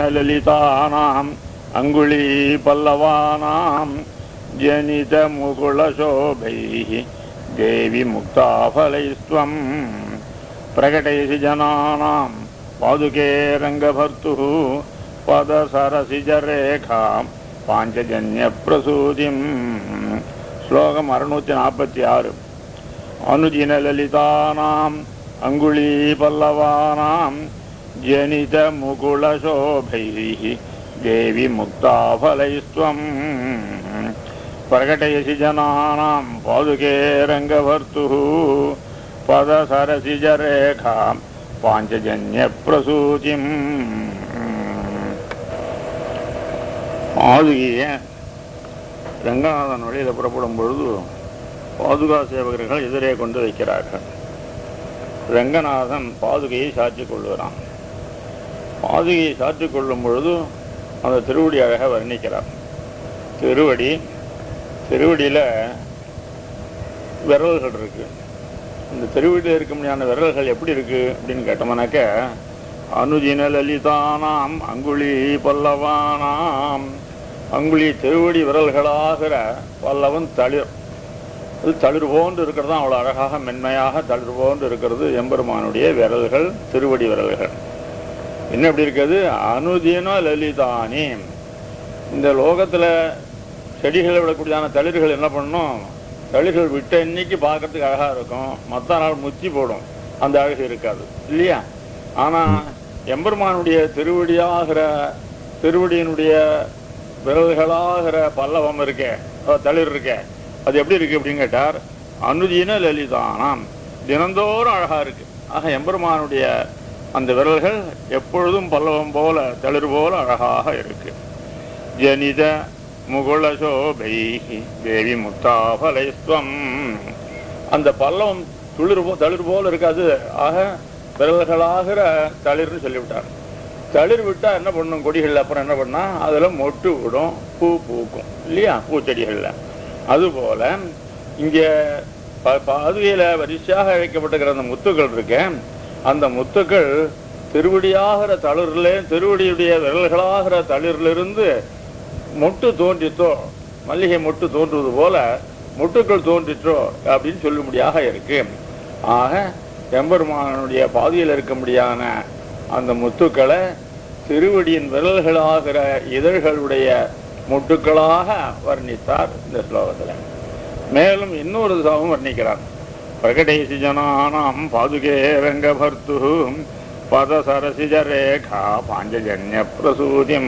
ललितानाम् अङ्गुली पल्लवानां जनितमुकुलशोभैः देवि मुक्ताफलैस्त्वं प्रकटयसि जनानां पादुके रङ्गभर्तुः पदसरसिजरेखां पाञ्चजन्यप्रसूतिम् श्लोकम् अरुणूति नाற்பத்தி ஆறு अनुजिनललितानाम् अङ्गुलीपल्लवानां जनितमुकुलशोभैः देवि मुक्ताफलैस्त्वं प्रकटयसि जनानां पादुके रङ्गभर्तुः पदसरसिजरेखां पाञ्चजन्यप्रसूतिम् பாதுகைய ரங்கநாதன் வழியில் புறப்படும் பொழுது பாதுகா சேவகர்கள் எதிரே கொண்டு வைக்கிறார்கள் ரங்கநாதன் பாதுகையை சாற்றிக் கொள்கிறான் பாதுகையை சாற்றிக் கொள்ளும் பொழுது அந்த திருவடி அழக வர்ணிக்கிறார் திருவடி திருவடியில் விரல்கள் இருக்கு இந்த திருவடியில் இருக்க முடியாத விரல்கள் எப்படி இருக்கு அப்படின்னு கேட்டோம்னாக்க அனுஜின லலிதானாம் அங்குழி பல்லவானாம் அங்குழி திருவடி விரல்களாகிற பல்லவன் தளிர் அது தளிர் போன்று இருக்கிறது தான் அவ்வளோ அழகாக மென்மையாக தளிர் போன்று இருக்கிறது எம்பெருமானுடைய விரல்கள் திருவடி விரல்கள் என்ன எப்படி இருக்குது அனுதின லலிதானி இந்த லோகத்தில் செடிகளை விடக்கூடியதான தளிர்கள் என்ன பண்ணும் தளிர்கள் விட்ட இன்னைக்கு பார்க்கறதுக்கு அழகாக இருக்கும் மற்ற நாள் முத்தி போடும் அந்த அழகு இருக்காது இல்லையா ஆனால் எம்பெருமானுடைய திருவடியாகிற திருவடியினுடைய விரல்களாகிற பல்லவம் இருக்கே அஹ் தளிர் இருக்கே அது எப்படி இருக்கு அப்படின்னு கேட்டார் அனுதின லலிதானாம் தினந்தோறும் அழகா இருக்கு ஆக எம்பெருமானுடைய அந்த விரல்கள் எப்பொழுதும் பல்லவம் போல தளிர் போல அழகாக இருக்கு ஜனித முகுள சோபை தேவி முக்தாபலைஸ்வம் அந்த பல்லவம் துளிர் போ தளிர் போல இருக்காது ஆக விரல்களாகிற தளிர்னு சொல்லிவிட்டார் தளிர் விட்டா என்ன பண்ணும் கொடிகள் அப்புறம் என்ன பண்ணா அதுல மொட்டு விடும் பூ பூக்கும் இல்லையா பூச்செடிகள்ல அதுபோல இங்க ப- பாதுகையில வரிசையாக வைக்கப்பட்டிருக்கிற அந்த முத்துக்கள் இருக்கு அந்த முத்துக்கள் திருவடியாகிற தளிர்ல திருவடியுடைய விரல்களாகிற தளிரிலிருந்து மொட்டு தோன்றித்தோ மல்லிகை மொட்டு தோன்றுவது போல மொட்டுக்கள் தோன்றிற்றோ அப்படின்னு சொல்லும்படியாக இருக்கு ஆக எம்பெருமானுடைய பாதியில் இருக்கும்படியான அந்த முத்துக்களை திருவடியின் விரல்களாகிற இதழ்களுடைய முட்டுக்களாக வர்ணித்தார் இந்த ஸ்லோகத்தில் மேலும் இன்னொரு சாவும் வர்ணிக்கிறார் பிரகடேசி ஜனானாம் பாதுகே ரங்கபர்த்து பதசரசிஜ ரேகா பாஞ்சஜன்ய பிரசூதிம்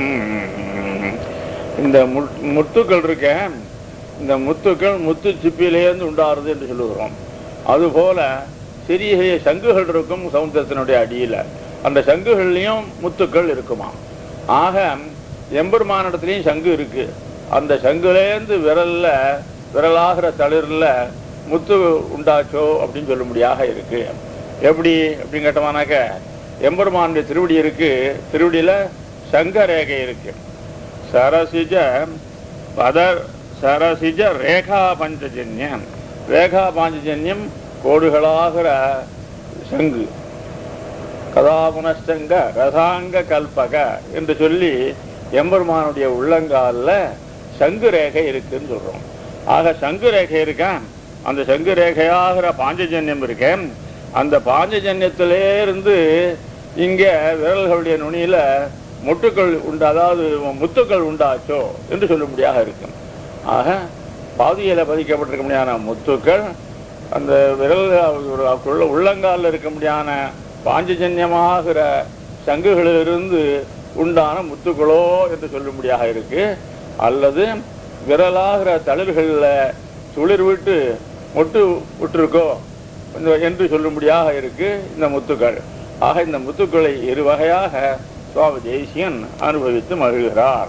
இந்த முட்- முத்துக்கள் இருக்க இந்த முத்துக்கள் முத்து சிப்பிலேருந்து உண்டாருது என்று சொல்லுகிறோம் அதுபோல சிறிய சிறிய சங்குகள் இருக்கும் சமுத்திரத்தினுடைய அடியில அந்த சங்குகள்லையும் முத்துக்கள் இருக்குமா ஆக எம்பெருமானிடத்துலையும் சங்கு இருக்கு அந்த சங்குலேருந்து விரல்ல விரலாகிற தளிர்ல முத்து உண்டாச்சோ அப்படின்னு சொல்லும்படியாக இருக்கு எப்படி அப்படின்னு கேட்டோம்னாக்க எம்பெருமானுடைய திருவடி இருக்கு திருவடியில சங்க ரேகை இருக்கு சரசிஜ பத சரசிஜ ரேகா பஞ்சஜன்யம் ரேகா பாஞ்சஜன்யம் கோடுகளாகிற சங்கு கதாபுனஸ்தங்க ரசாங்க கல்பக என்று சொல்லி எம்பெருமானுடைய உள்ளங்கால்ல சங்கு ரேகை இருக்குன்னு சொல்றோம் ஆக சங்கு ரேகை இருக்கா அந்த சங்கு ரேகையாகிற பாஞ்சஜன்யம் இருக்கேன் அந்த பாஞ்சஜன்யத்திலே இருந்து இங்க விரல்களுடைய நுனியில முட்டுக்கள் உண்டு அதாவது முத்துக்கள் உண்டாச்சோ என்று சொல்லும்படியாக இருக்கும் ஆக பாதியில பதிக்கப்பட்டிருக்க முடியாத முத்துக்கள் அந்த விரல் உள்ள உள்ளங்காலில் இருக்க முடியாத பாஞ்சஜன்யமாகிற சங்குகளிலிருந்து உண்டான முத்துக்களோ என்று சொல்லும்படியாக இருக்கு அல்லது விரலாகிற தளிர்களில் துளிர் விட்டு மொட்டு விட்டுருக்கோ இந்த- என்று சொல்லும்படியாக இருக்கு இந்த முத்துக்கள் ஆக இந்த முத்துக்களை இரு வகையாக சுவாமி தேசியன் அனுபவித்து மகிழ்கிறார்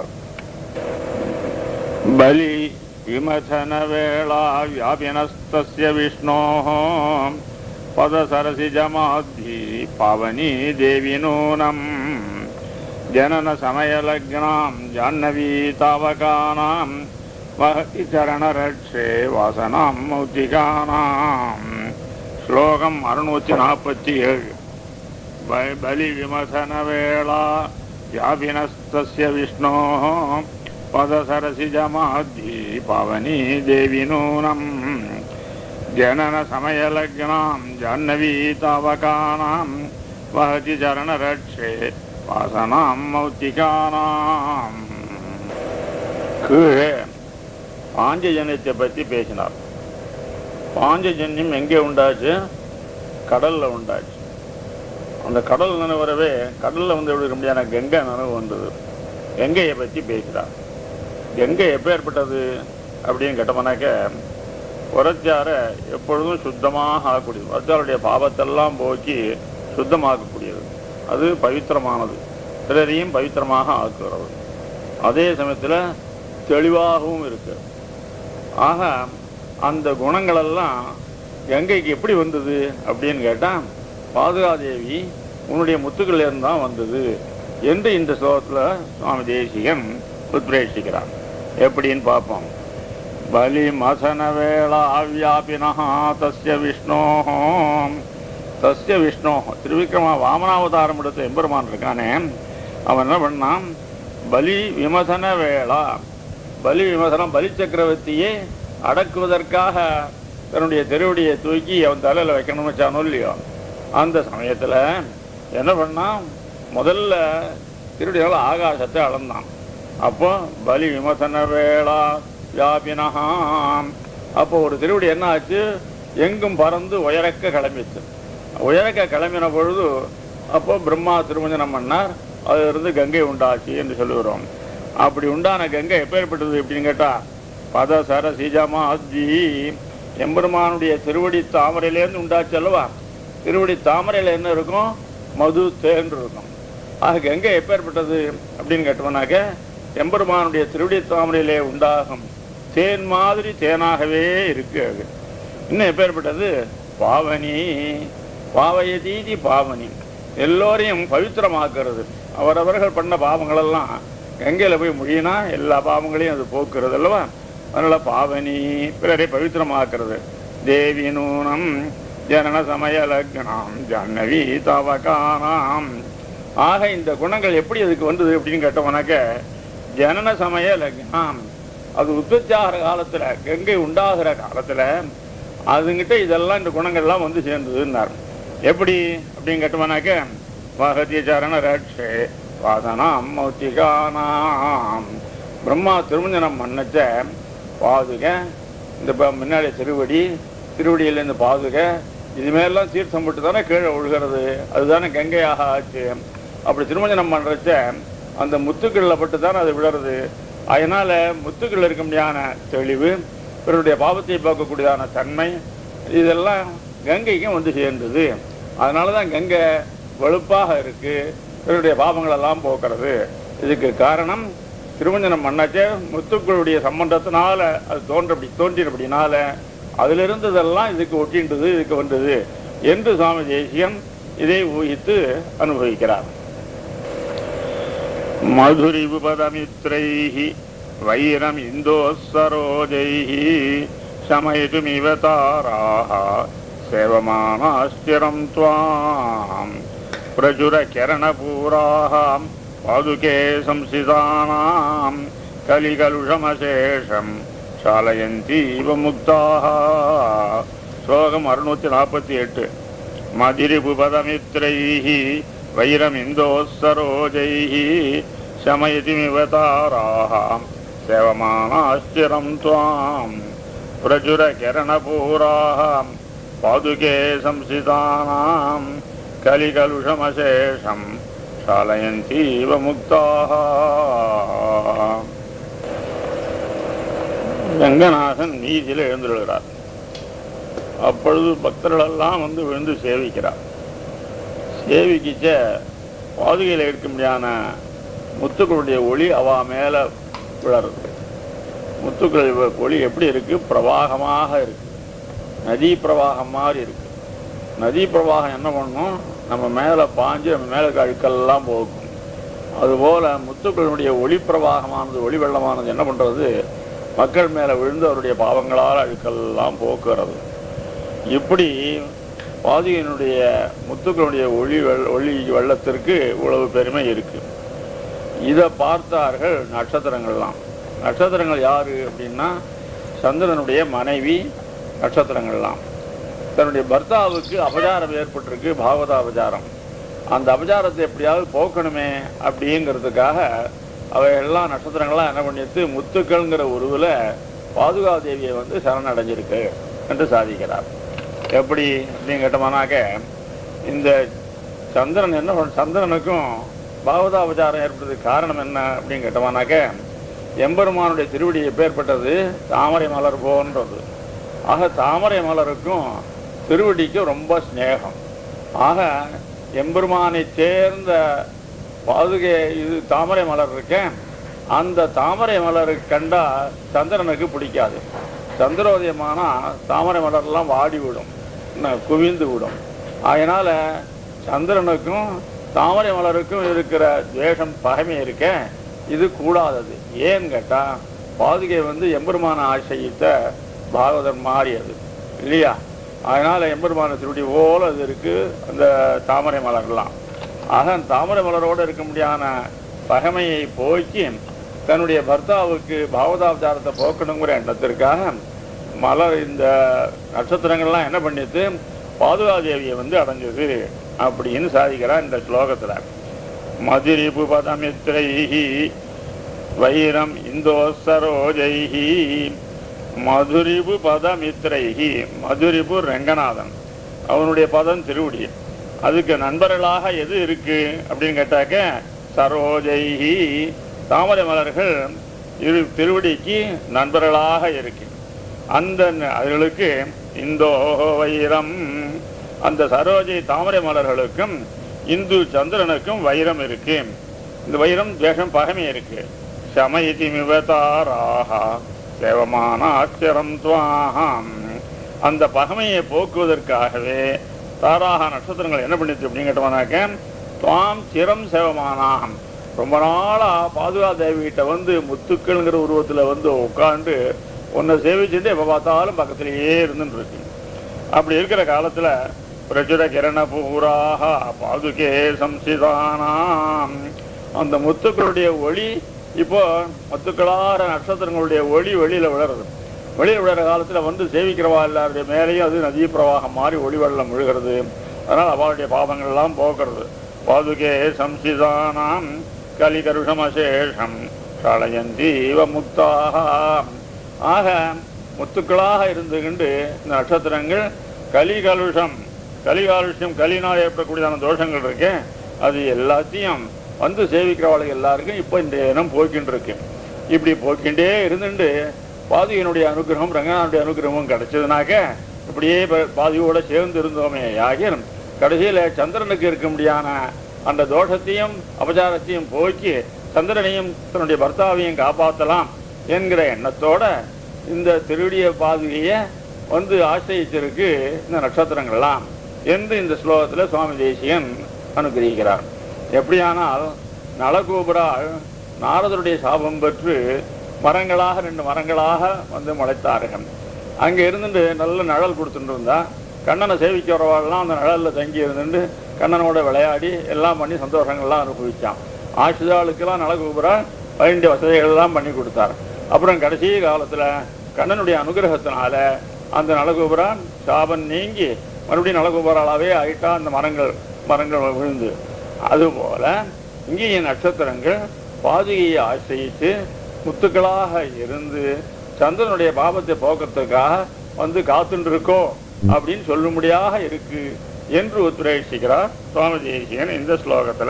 பலி விமசன வேளா வியாபினஸ்தஸ்ய விஷ்ணோः பதசரசிஜமாத்வி பவனி தேவி நூனம் ஜனன சமயலக்னாம் ஜாஹ்னவி தாவகானாம் வஹதி சரணரட்சே வாசனாம் மௌத்திகானாம் ஸ்லோகம் அறுநூத்தி நாற்பத்தி ஏழு ப- பலி விமசன வேளா व्यापिनस्तस्य विष्णोः पदसरसिजमाद्यी पावनी देवि नूनम् जननसमयलग्नां जाह्नवी तावकानां वहति चरणरक्षे वासनां मौத்திகானாம் கீழே பாஞ்சஜன்யத்தை பற்றி பேசினார் பாஞ்சஜன்யம் எங்கே உண்டாச்சு கடல்ல உண்டாச்சு அந்த கடல் நினைவரவே கடல்ல வந்து எப்படி முடியாத கங்கை நினைவு வந்தது கங்கையை பற்றி பேசுகிறார் கங்கை எப்போ ஏற்பட்டது அப்படின்னு கேட்டோம்னாக்க புறச்சார எப்பொழுதும் சுத்தமாக ஆகக்கூடியது புறச்சாருடைய பாவத்தெல்லாம் போக்கி சுத்தமாக்கக்கூடியது அது பவித்திரமானது பிறரையும் பவித்திரமாக ஆக்குகிறது அதே சமயத்தில் தெளிவாகவும் இருக்கு ஆக அந்த குணங்களெல்லாம் கங்கைக்கு எப்படி வந்தது அப்படின்னு கேட்டால் பாதுகாதேவி உன்னுடைய முத்துக்கள் தான் வந்தது என்று இந்த ஸ்லோகத்தில் சுவாமி தேசிகன் உத்பிரேஷிக்கிறார் எப்படின்னு பார்ப்போம் பலி மசன வேளா வியாபினா தஸ்ய விஷ்ணோ தஸ்ய விஷ்ணோ திருவிக்ரம வாமனாவதாரம் எடுத்த எம்பெருமான் இருக்கானே அவன் என்ன பண்ணான் பலி விமசன வேளா பலி விமசனம் பலி சக்கரவர்த்தியை அடக்குவதற்காக தன்னுடைய திருவடியை தூக்கி அவன் தலையில் வைக்கணும்னு வச்சானோ இல்லையோ அந்த சமயத்தில் என்ன பண்ணான் முதல்ல திருவடியால் ஆகாசத்தை அளந்தான் அப்போ பலி விமசன வேளா வியாபினஹாம் அப்போ ஒரு திருவடி என்ன ஆச்சு எங்கும் பறந்து உயரக்க கிளம்பிச்சு உயரக்க கிளம்பின பொழுது அப்போ பிரம்மா திருமஞ்சனம் பண்ணார் அதிலிருந்து கங்கை உண்டாச்சு என்று சொல்லுகிறோம் அப்படி உண்டான கங்கை எப்பேற்பட்டது அப்படின்னு கேட்டா பத சர சீஜாமாஜி எம்பெருமானுடைய திருவடி தாமரையிலேருந்து உண்டாச்சு அல்லவா திருவடி தாமரையில் என்ன இருக்கும் மது தேன் இருக்கும் ஆக கங்கை எப்பேற்பட்டது அப்படின்னு கேட்டோம்னாக்க எம்பெருமானுடைய திருவடி தாமரையிலே உண்டாகும் தேன் மாதிரி தேனாகவே இருக்கு அது இன்னும் எப்பேற்பட்டது பாவனி பாவயதீதி பாவனி எல்லோரையும் பவித்திரமாக்குறது அவரவர்கள் பண்ண பாவங்களெல்லாம் கங்கையில் போய் முடியினா எல்லா பாவங்களையும் அது போக்குறது அல்லவா அதனால பாவனி பிறரை பவித்திரமாக்குறது தேவி நூனம் ஜனன சமய லக்னாம் ஜன்னவி தவகானாம் ஆக இந்த குணங்கள் எப்படி அதுக்கு வந்தது அப்படின்னு கேட்டோம்னாக்க ஜனன சமய லக்னாம் அது உற்பத்தியாகிற காலத்துல கங்கை உண்டாகிற காலத்துல அதுங்கிட்ட இதெல்லாம் இந்த குணங்கள்லாம் வந்து சேர்ந்ததுன்னார் எப்படி அப்படின்னு கேட்டோம்னாக்க வகதி சரண ரட்சே வாசனாம் மௌத்திகானாம் பிரம்மா திருமஞ்சனம் பண்ணச்ச பாதுக இந்த ப- முன்னாடி திருவடி திருவடியிலேருந்து பாதுக இதுமாரிலாம் தீர்த்தம் போட்டு தானே கீழே ஒழுகிறது அதுதானே கங்கையாக ஆச்சு அப்படி திருமஞ்சனம் பண்ணுறச்ச அந்த முத்துக்களில் பட்டு தானே அது விடுறது அதனால முத்துக்கள் இருக்க முடியாத தெளிவு பிறருடைய பாவத்தை பார்க்கக்கூடியதான தன்மை இதெல்லாம் கங்கைக்கும் வந்து சேர்ந்தது அதனால தான் கங்கை வெளுப்பாக இருக்கு பிறருடைய பாவங்களெல்லாம் போக்குறது இதுக்கு காரணம் திருமஞ்சனம் பண்ணாச்சே முத்துக்களுடைய சம்பந்தத்தினால அது தோன்றபடி தோன்றினபடினால அதில் இருந்ததெல்லாம் இதுக்கு ஒட்டின்றது இதுக்கு வந்தது என்று சுவாமி தேசியம் இதை ஊகித்து அனுபவிக்கிறார் மதுரிபுபதமித்ரைः வைரம் இந்தோசரோஜைः शमयितुमिव ताराः सेवमानाश्चिरं त्वाम् प्रचुरकिरणपूराः पादुके संसितानां कलिकलुषमशेषं चालयन्तीव मुक्ताः श्लोकम् अरुणूति नाற்பத்தி எட்டு मदिरिपुपदमित्रैः वैरमिन्दोत्सरोजैः शमयतिमिव ताराः सेवमानाश्चिरं त्वाम् प्रचुरकिरणपूराः पादुके संसितानां कलिकलुषमशेषं क्षालयन्तीव मुक्ताः ரங்கநாதன் நீதியில் எழுந்துள்ளார் அப்பொழுது பக்தர்களெல்லாம் வந்து விழுந்து சேவிக்கிறார் சேவிக்கிச்ச பாதுகையில் இருக்க முடியாத முத்துக்களுடைய ஒளி அவ மேலே விழறது முத்துக்கள் ஒளி எப்படி இருக்கு பிரவாகமாக இருக்கு நதி பிரவாகம் மாதிரி இருக்கு நதி பிரவாகம் என்ன பண்ணும் நம்ம மேலே பாஞ்சு நம்ம மேலே இருக்க அழுக்கெல்லாம் போக்கும் அதுபோல முத்துக்களுடைய ஒளி பிரவாகமானது ஒளி வெள்ளமானது என்ன பண்றது மக்கள் மேலே விழுந்து அவருடைய பாவங்களால் அழுக்கெல்லாம் போக்குறது இப்படி பாதியினுடைய முத்துக்களுடைய ஒளி வெள் ஒளி வெள்ளத்திற்கு இவ்வளவு பெருமை இருக்கு இதை பார்த்தார்கள் நட்சத்திரங்கள்லாம் நட்சத்திரங்கள் யாரு அப்படின்னா சந்திரனுடைய மனைவி நட்சத்திரங்கள்லாம் தன்னுடைய பர்த்தாவுக்கு அபச்சாரம் ஏற்பட்டிருக்கு பாகவத அபச்சாரம் அந்த அபச்சாரத்தை எப்படியாவது போக்கணுமே அப்படிங்கிறதுக்காக அவை எல்லா நட்சத்திரங்கள்லாம் என்ன பண்ணிட்டு முத்துக்கள்ங்கிற உருவில் பாதுகா தேவியை வந்து சரணடைஞ்சிருக்கு என்று சாதிக்கிறார் எப்படி அப்படின்னு கேட்டோம்னாக்க இந்த சந்திரன் என்ன பண்ண- சந்திரனுக்கும் பாகவதாபச்சாரம் ஏற்பட்டதுக்கு காரணம் என்ன அப்படின்னு கேட்டோம்னாக்க எம்பெருமானுடைய திருவடி எப்பேற்பட்டது தாமரை மலர் போன்றது ஆக தாமரை மலருக்கும் திருவடிக்கும் ரொம்ப சிநேகம் ஆக எம்பெருமானை சேர்ந்த பாதுகை இது தாமரை மலர் இருக்கேன் அந்த தாமரை மலரை கண்டா சந்திரனுக்கு பிடிக்காது சந்திரோதயமானா தாமரை மலர்லாம் வாடி விடும் என்ன, குவிந்து விடும் அதனால சந்திரனுக்கும் தாமரை மலருக்கும் இருக்கிற துவேஷம் பகைமை இருக்க இது கூடாதது ஏன்னு கேட்டா பாதுகை வந்து எம்பெருமான ஆசையிட்ட பாகவதர் மாறியது இல்லையா அதனால எம்பெருமான திருடி போல அது இருக்கு அந்த தாமரை மலர்லாம் ஆக அந்த தாமரை மலரோடு இருக்க முடியாத பகைமையை போக்கி தன்னுடைய பர்த்தாவுக்கு பாவதாவதாரத்தை போக்கணுங்கிற எண்ணத்திற்காக மலர் இந்த நட்சத்திரங்கள்லாம் என்ன பண்ணிட்டு பாதுகாதேவியை வந்து அடைஞ்சது அப்படின்னு சாதிக்கிறார் இந்த ஸ்லோகத்துல மதிரிபு பதமித்ரைஹி வைரம் இந்தோ சரோஜைஹி மதுரிபு பதமித்ரைஹி மதுரிபு ரங்கநாதன் அவனுடைய பதம் திருவடி அதுக்கு நண்பர்களாக எது இருக்கு அப்படின்னு கேட்டாக்க சரோஜைஹி தாமரை மலர்கள் இரு திருவடிக்கு நண்பர்களாக இருக்கு அந்த ந- அதுகளுக்கு இந்தோ வைரம் அந்த சரோஜை தாமரை மலர்களுக்கும் இந்து சந்திரனுக்கும் வைரம் இருக்கு இந்த வைரம் துவேஷம் பகமை இருக்கு சமயதி மிவதாராக தேவமான ஆச்சரம் துவாகம் அந்த பகமையை போக்குவதற்காகவே தாராக நட்சத்திரங்கள் என்ன பண்ணிச்சு அப்படின்னு கேட்டோம்னாக்க துவாம் சிரம் சேவமானாம் ரொம்ப நாளா பாதுகா தேவிகிட்ட வந்து முத்துக்கள்ங்கிற உருவத்துல வந்து உட்காந்து உன்னை சேவிச்சுட்டு எப்ப பார்த்தாலும் பக்கத்திலேயே இருந்துட்டு இருக்கு அப்படி இருக்கிற காலத்துல பிரச்சுர கிரண பூராக பாதுகே சம்சிதானாம் அந்த முத்துக்களுடைய ஒளி இப்போ முத்துக்களார நட்சத்திரங்களுடைய ஒளி வெளியில விழறது வெளியில விழுற காலத்துல வந்து சேவிக்கிறவா எல்லாருடைய மேலேயும் அது நதி பிரவாகம் மாறி ஒளி வெள்ளம் விழுகிறது அதனால் அவளுடைய பாவங்கள் எல்லாம் போக்குறது பாதுகே சம்சிதானாம் கலிகருஷமசேஷம் களயந்தீவ முக்தாக ஆக முத்துக்களாக இருந்துகிண்டு இந்த நட்சத்திரங்கள் கலிகலுஷம் கலிகாலுஷம் கலினால் ஏற்படக்கூடியதான தோஷங்கள் இருக்கு அது எல்லாத்தையும் வந்து சேவிக்கிறவளுக்கு எல்லாருக்கும் இப்போ இந்த இனம் போய்கிட்டு இருக்கு இப்படி போய்க்கிண்டே இருந்துட்டு பாதியினுடைய அனுகிரகம் ரங்கநாதனுடைய அனுகிரகமும் கிடைச்சதுனாக்க இப்படியே ப- பாதியோட சேர்ந்து இருந்தோமே ஆகிய கடைசியில சந்திரனுக்கு இருக்க முடியாத அந்த தோஷத்தையும் அபச்சாரத்தையும் போக்கி சந்திரனையும் தன்னுடைய பர்த்தாவையும் காப்பாற்றலாம் என்கிற எண்ணத்தோட இந்த திருடிய பாதுகையை வந்து ஆசிரியிச்சிருக்கு இந்த நட்சத்திரங்கள்லாம் என்று இந்த ஸ்லோகத்துல சுவாமி தேசியன் அனுகிரகிக்கிறார் எப்படியானால் நலகோபுரால் நாரதருடைய சாபம் பெற்று மரங்களாக ரெண்டு மரங்களாக வந்து முளைத்தார்கள் அங்க இருந்துட்டு நல்ல நிழல் கொடுத்துட்டு இருந்தா கண்ணனை சேவிக்க வரவாள்லாம் அந்த நிழல்ல தங்கி இருந்துட்டு கண்ணனோட விளையாடி எல்லாம் பண்ணி சந்தோஷங்கள்லாம் அனுபவிச்சான் ஆசிதாளுக்கெல்லாம் நலகோபுரா வேண்டிய வசதிகள் எல்லாம் பண்ணி கொடுத்தார் அப்புறம் கடைசி காலத்துல கண்ணனுடைய அனுகிரகத்தினால அந்த நலகோபுரா சாபம் நீங்கி மறுபடியும் நலகோபுராலாவே ஆயிட்டா அந்த மரங்கள் மரங்கள் விழுந்து அதுபோல இங்கே நட்சத்திரங்கள் பாதுகையை ஆசிரியித்து முத்துக்களாக இருந்து சந்திரனுடைய பாபத்தை போக்கத்துக்காக வந்து காத்துட்டு இருக்கோ அப்படின்னு சொல்லும்படியாக இருக்கு என்று உத்ரேஷிக்கிறார் சுவாமி தேசியன் இந்த ஸ்லோகத்துல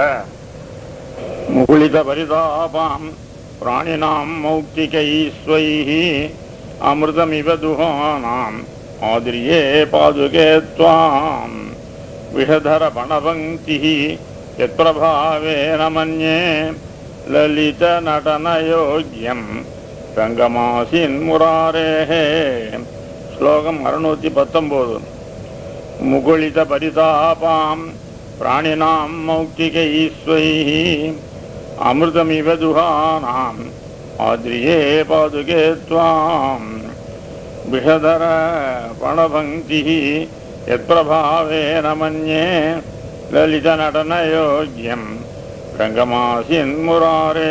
முகுளித பரிதாபாம் பிராணினாம் மௌக்திகை ஸ்வைஹி அமிர்தமிவ துகானாம் ஆதிரியே பாதுகே துவாம் விஷதர பணபங்கி யத்பிரபாவேன மன்யே லலித நடனயோக்கியம் ரங்கமாசின் முராரேஹே ஸ்லோகம் அறுநூத்தி பத்தொன்பது முகுளித பரிதாபாம் பிராணினாம் மௌக்திகைஸ்வைः அமிர்தமிவ துகானாம் ஆத்ரியே பாதுகே त्वाम् விஷதர பணபங்கிः யத்பிரபாவேன மன்யே லலிதநடனயோக்கியம் ரங்கமாசின் முராரே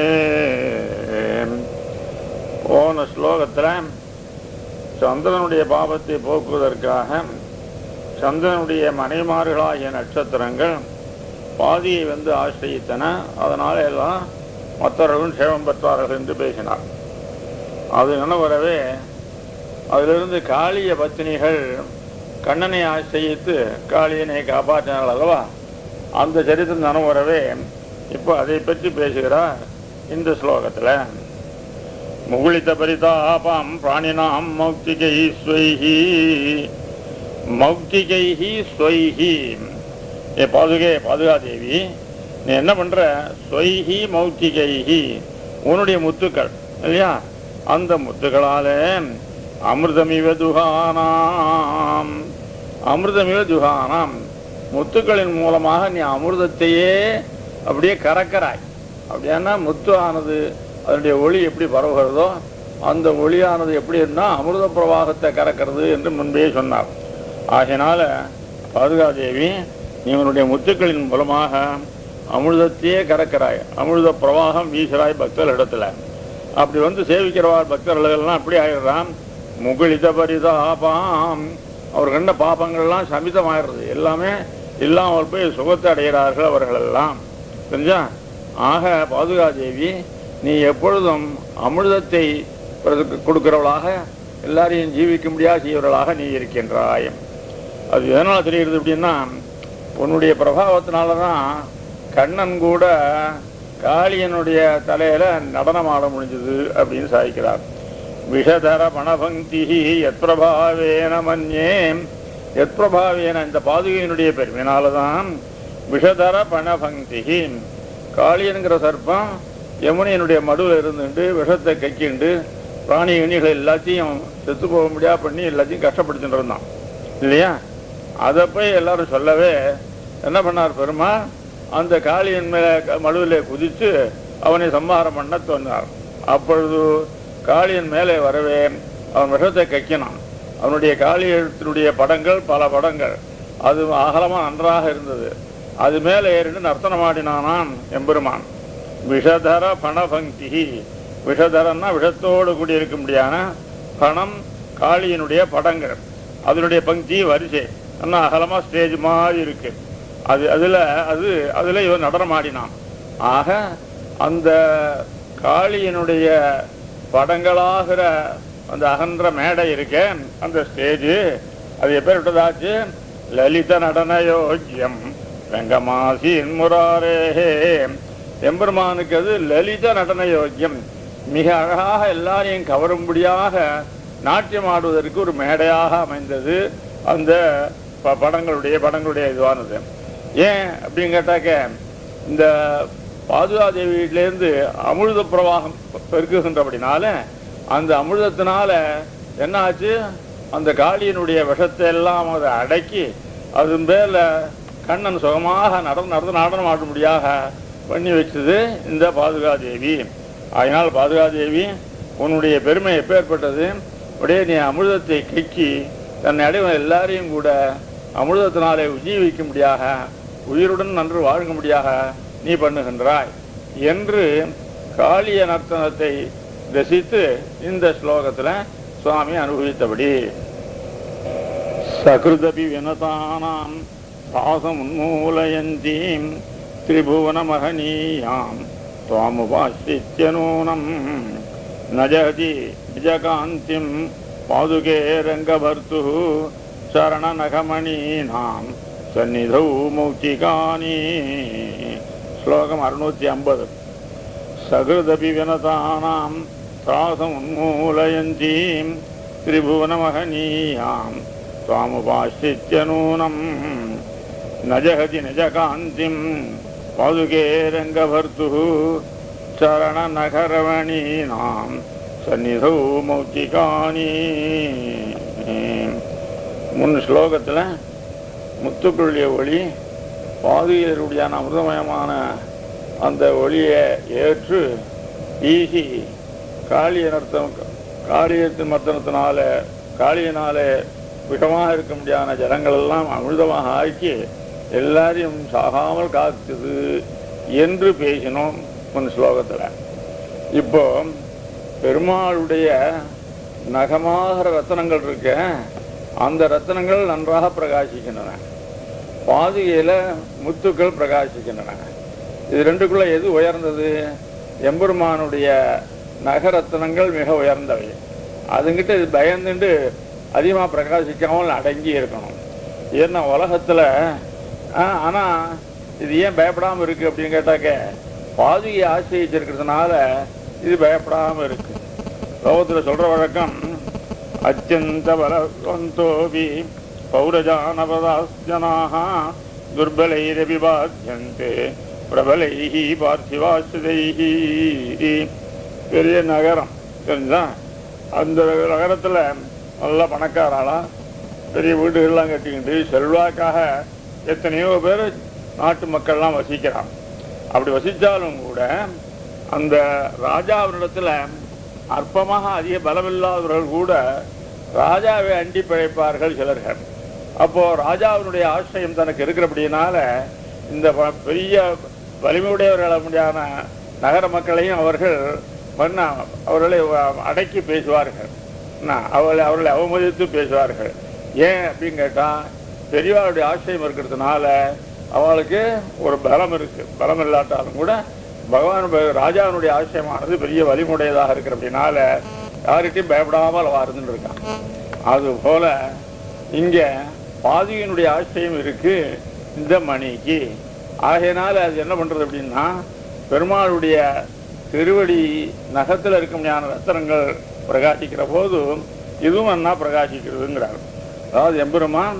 போன ஸ்லோகத்தில் சந்திரனுடைய பாவத்தை போக்குவதற்காக சந்திரனுடைய மனைமார்களாகிய நட்சத்திரங்கள் பாதியை வந்து ஆசிரியத்தன அதனால எல்லாம் மற்றவர்களும் சேவம் பெற்றார்கள் என்று பேசினார் அது நினைவரவே அதிலிருந்து காளிய பத்தினிகள் கண்ணனை ஆசிரியித்து காளியனை காப்பாற்றினார்கள் அல்லவா அந்த சரித்திரம் நினைவரவே இப்போ அதை பற்றி பேசுகிறார் இந்த ஸ்லோகத்தில் முகுளித்த பரிதாபாம் பிராணினாம் மௌக்திகை ஸ்வைஹி மௌக்திகைஹி ஸ்வைஹி ஏ பாதுகே பாதுகாதேவி நீ என்ன பண்ற ஸ்வைஹி மௌக்திகைஹி உன்னுடைய முத்துக்கள் இல்லையா அந்த முத்துக்களால அமிர்தமிவ துகானாம் அமிர்தமிவ துகானாம் முத்துக்களின் மூலமாக நீ அமிர்தத்தையே அப்படியே கறக்கிறாய் அப்படின்னா முத்து ஆனது அதனுடைய ஒளி எப்படி பரவுகிறதோ அந்த ஒளியானது எப்படி இருந்தால் அமிர்த பிரவாகத்தை கறக்கிறது என்று முன்பே சொன்னார் ஆகையினால பாதுகாதேவி நீ உன்னுடைய முத்துக்களின் மூலமாக அமிர்தத்தையே கறக்கிறாய் அமிர்த பிரவாகம் வீசுறாய் பக்தர் இடத்துல அப்படி வந்து சேவிக்கிறவார் பக்தர்களெல்லாம் அப்படி ஆயிடுறான் முகுளித பரிதாபாம் அவர் கண்ட பாபங்கள்லாம் சமிதமாயிடுறது எல்லாமே இல்லாமல் போய் சுகத்தை அடைகிறார்கள் அவர்கள் எல்லாம் தெரிஞ்சா ஆக பாதுகாதேவி நீ எப்பொழுதும் அமிர்தத்தை பிறருக்கு கொடுக்கிறவளாக எல்லாரையும் ஜீவிக்க முடியாது செய்கிறவளாக நீ இருக்கின்றாய் அது எதனால் தெரிகிறது அப்படின்னா உன்னுடைய பிரபாவத்தினால தான் கண்ணன் கூட காளியனுடைய தலையில நடனம் ஆட முடிஞ்சது அப்படின்னு சாதிக்கிறார் விஷதர பணபங்கி எத் பிரபாவேன மன்யே எத் பிரபாவேன இந்த பாதுகையினுடைய பெருமையினால தான் விஷதர பணபங்கி காளியனுங்கிற சர்ப்பம் யமுனையினுடைய மடுவில் இருந்துட்டு விஷத்தை கக்கிண்டு பிராணி கணிகள் எல்லாத்தையும் செத்து போக முடியாது பண்ணி எல்லாத்தையும் கஷ்டப்படுத்திட்டு இருந்தான் இல்லையா அதை போய் எல்லாரும் சொல்லவே என்ன பண்ணார் பெருமா அந்த காளியன் மேல மடுவிலே குதித்து அவனை சம்ஹாரம் பண்ண சொன்னார் அப்பொழுது காளியன் மேலே வரவே அவன் விஷத்தை கக்கினான் அவனுடைய காளியத்தினுடைய படங்கள் பல படங்கள் அது அகலமா நன்றாக இருந்தது அது மேலே ஏறிட்டு நர்த்தனமாடினானான் எம்பெருமான் விஷதர பணபங்கி விஷதரன்னா விஷத்தோடு கூடியிருக்க முடியான பணம் காளியினுடைய படங்கள் அதனுடைய பங்கி வரிசை இன்னும் அகலமா ஸ்டேஜ் மாதிரி இருக்கு அது அதுல அது அதுல இவன் நடனமாடினான் ஆக அந்த காளியினுடைய படங்களாகிற அந்த அகன்ற மேடை இருக்க அந்த ஸ்டேஜ் அது எப்பேர் விட்டதாச்சு லலித நடன யோக்கியம் ரங்கமாசின் முராரே எம்பெருமானுக்கு அது லலித நடன யோக்கியம் மிக அழகாக எல்லாரையும் கவரும்படியாக நாட்டியம் ஆடுவதற்கு ஒரு மேடையாக அமைந்தது அந்த ப- படங்களுடைய படங்களுடைய இதுவானது ஏன் அப்படின்னு கேட்டாக்க இந்த பாதுகாதேவி வீட்டிலேருந்து அமிர்த பிரவாகம் பெருக்குகின்றபடினால அந்த அமிர்தத்தினால என்ன ஆச்சு அந்த காளியினுடைய விஷத்தை எல்லாம் அதை அடக்கி அது மேல கண்ணன் சுகமாக நடந்து நடந்து நடனம் ஆடும்படியாக பண்ணி வச்சது இந்த பாதுகாதேவி அதனால் பாதுகாதேவி உன்னுடைய பெருமை எப்பேற்பட்டது அப்படியே நீ அமிர்தத்தை கக்கி தன்னை அடைவன் எல்லாரையும் கூட அமிர்தத்தினாலே உஜீவிக்கும்படியாக உயிருடன் நன்று வாழும்படியாக நீ பண்ணுகின்றாய் என்று காளிய நர்த்தனத்தை ரசித்து இந்த ஸ்லோகத்துல சுவாமி அனுபவித்தபடி சகிருதபி வினதானாம் பாசமுன்மூலயந்தீம் திரிபுவனமகனீயாம் त्वामुपाश्रित्य नूनम् न जहति निजकान्तिम् पादुके रङ्गभर्तुः चरणनखमणीनाम् सन्निधौ मौक्तिकानि श्लोकम् अरुणूति अम्बद् सकृदपि विनतानाम् त्रासमुन्मूलयन्तीम् त्रिभुवनमहनीयाम् त्वामुपाश्रित्य नूनम् न जहति निजकान्तिम् पादुके रङ्गभर्तुः चरणनखरमणीनां सन्निधौ மௌத்திகானி முன் ஸ்லோகத்தில் முத்துக்குள்ளிய ஒளி பாதுகையருடையான அமிர்தமயமான அந்த ஒளியை ஏற்று வீசி காளிய நர்த்தம் காளியத்தின் மர்த்தனத்தினால காளியினால விஷமாக இருக்க முடியாத ஜனங்கள் எல்லாம் அமிர்தமாக ஆக்கி எல்லாரையும் சாகாமல் காத்துது என்று பேசினோம் முன் ஸ்லோகத்தில் இப்போ பெருமாளுடைய நகமாகிற ரத்தனங்கள் இருக்க அந்த ரத்தனங்கள் நன்றாக பிரகாசிக்கின்றன பாதுகையில முத்துக்கள் பிரகாசிக்கின்றன இது ரெண்டுக்குள்ள எது உயர்ந்தது எம்பெருமானுடைய நகரத்தனங்கள் மிக உயர்ந்தவை அதுங்கிட்ட இது பயந்துட்டு அதிகமாக பிரகாசிக்காமல் அடங்கி இருக்கணும் ஏன்னா உலகத்துல ஆ, ஆனா இது ஏன் பயப்படாம இருக்கு அப்படின்னு கேட்டாக்க பாதுகையை ஆசிரியச்சிருக்கிறதுனால இது பயப்படாம இருக்கு லோகத்துல சொல்ற வழக்கம் அத்தியந்த பலவந்தோபி பௌரஜானபதாஸ்ஜனாக துர்பலைரபி பாத்தியந்தே பிரபலைஹி பார்த்திவாசுதைஹி பெரிய நகரம் தெரிஞ்சா அந்த நகரத்துல நல்ல பணக்காராளா பெரிய வீடுகள்லாம் கட்டிக்கிட்டு செல்வாக்காக எத்தனையோ பேர் நாட்டு மக்கள்லாம் வசிக்கிறான் அப்படி வசித்தாலும் கூட அந்த ராஜாவினிடத்துல அற்பமாக அதிக பலமில்லாதவர்கள் கூட ராஜாவை அண்டி பிழைப்பார்கள் சிலர்கள் அப்போ ராஜாவினுடைய ஆசிரியம் தனக்கு இருக்கிறபடினால இந்த ப- பெரிய வலிமையுடையவர்களான நகர மக்களையும் அவர்கள் மன்ன அவர்களை வ- அடக்கி பேசுவார்கள் என்ன, அவர்களை அவர்களை அவமதித்து பேசுவார்கள் ஏன் அப்படின்னு கேட்டா பெரியவாருடைய ஆசிரியம் இருக்கிறதுனால அவளுக்கு ஒரு பலம் இருக்கு பலம் இல்லாட்டாலும் கூட பகவான் ப- ராஜாவினுடைய ஆசிரியமானது பெரிய வலிமுடையதாக இருக்கிற அப்படின்னால யார்கிட்டையும் பயப்படாமல் அவ இருந்துட்டு இருக்கான் அது போல இங்க பாதியினுடைய ஆசிரியம் இருக்கு இந்த மணிக்கு ஆகையினால அது என்ன பண்றது அப்படின்னா பெருமாளுடைய திருவடி நகத்துல இருக்க முடியாத ரத்தனங்கள் பிரகாசிக்கிற போது இதுவும் என்ன பிரகாசிக்கிறதுங்கிறார் அதாவது எம்பெருமான்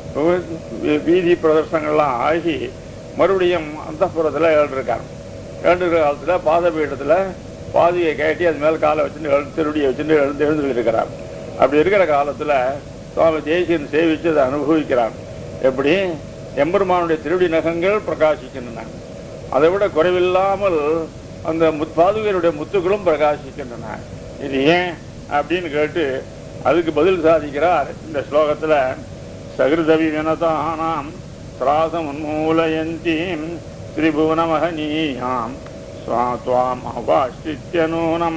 வீ- வீதி பிரதர்சனங்கள்லாம் ஆகி மறுபடியும் அந்த புறத்தில் எழுந்திருக்கார் எழுந்திருக்கிற காலத்தில் பாதபீடத்தில் பாதியை கேட்டி அது மேல் காலை வச்சுட்டு எழு திருடியை வச்சுட்டு எழுந்து எழுந்து இருக்கிறார் அப்படி இருக்கிற காலத்தில் சுவாமி தேசியன் சேவித்து அதை அனுபவிக்கிறார் எப்படி எம்பெருமானுடைய திருடி நகங்கள் பிரகாசிக்கின்றன அதை விட குறைவில்லாமல் அந்த முத் பாதுகையருடைய முத்துக்களும் பிரகாசிக்கின்றன இது ஏன் அப்படின்னு கேட்டு அதுக்கு பதில் சாதிக்கிறார் இந்த ஸ்லோகத்துல சகிருதவி வினதானாம் திராசம் உன்மூலயந்தீம் திரிபுவனமகனீயாம் ஸ்வா- துவாம் உபாஷ்டித்யனூனம்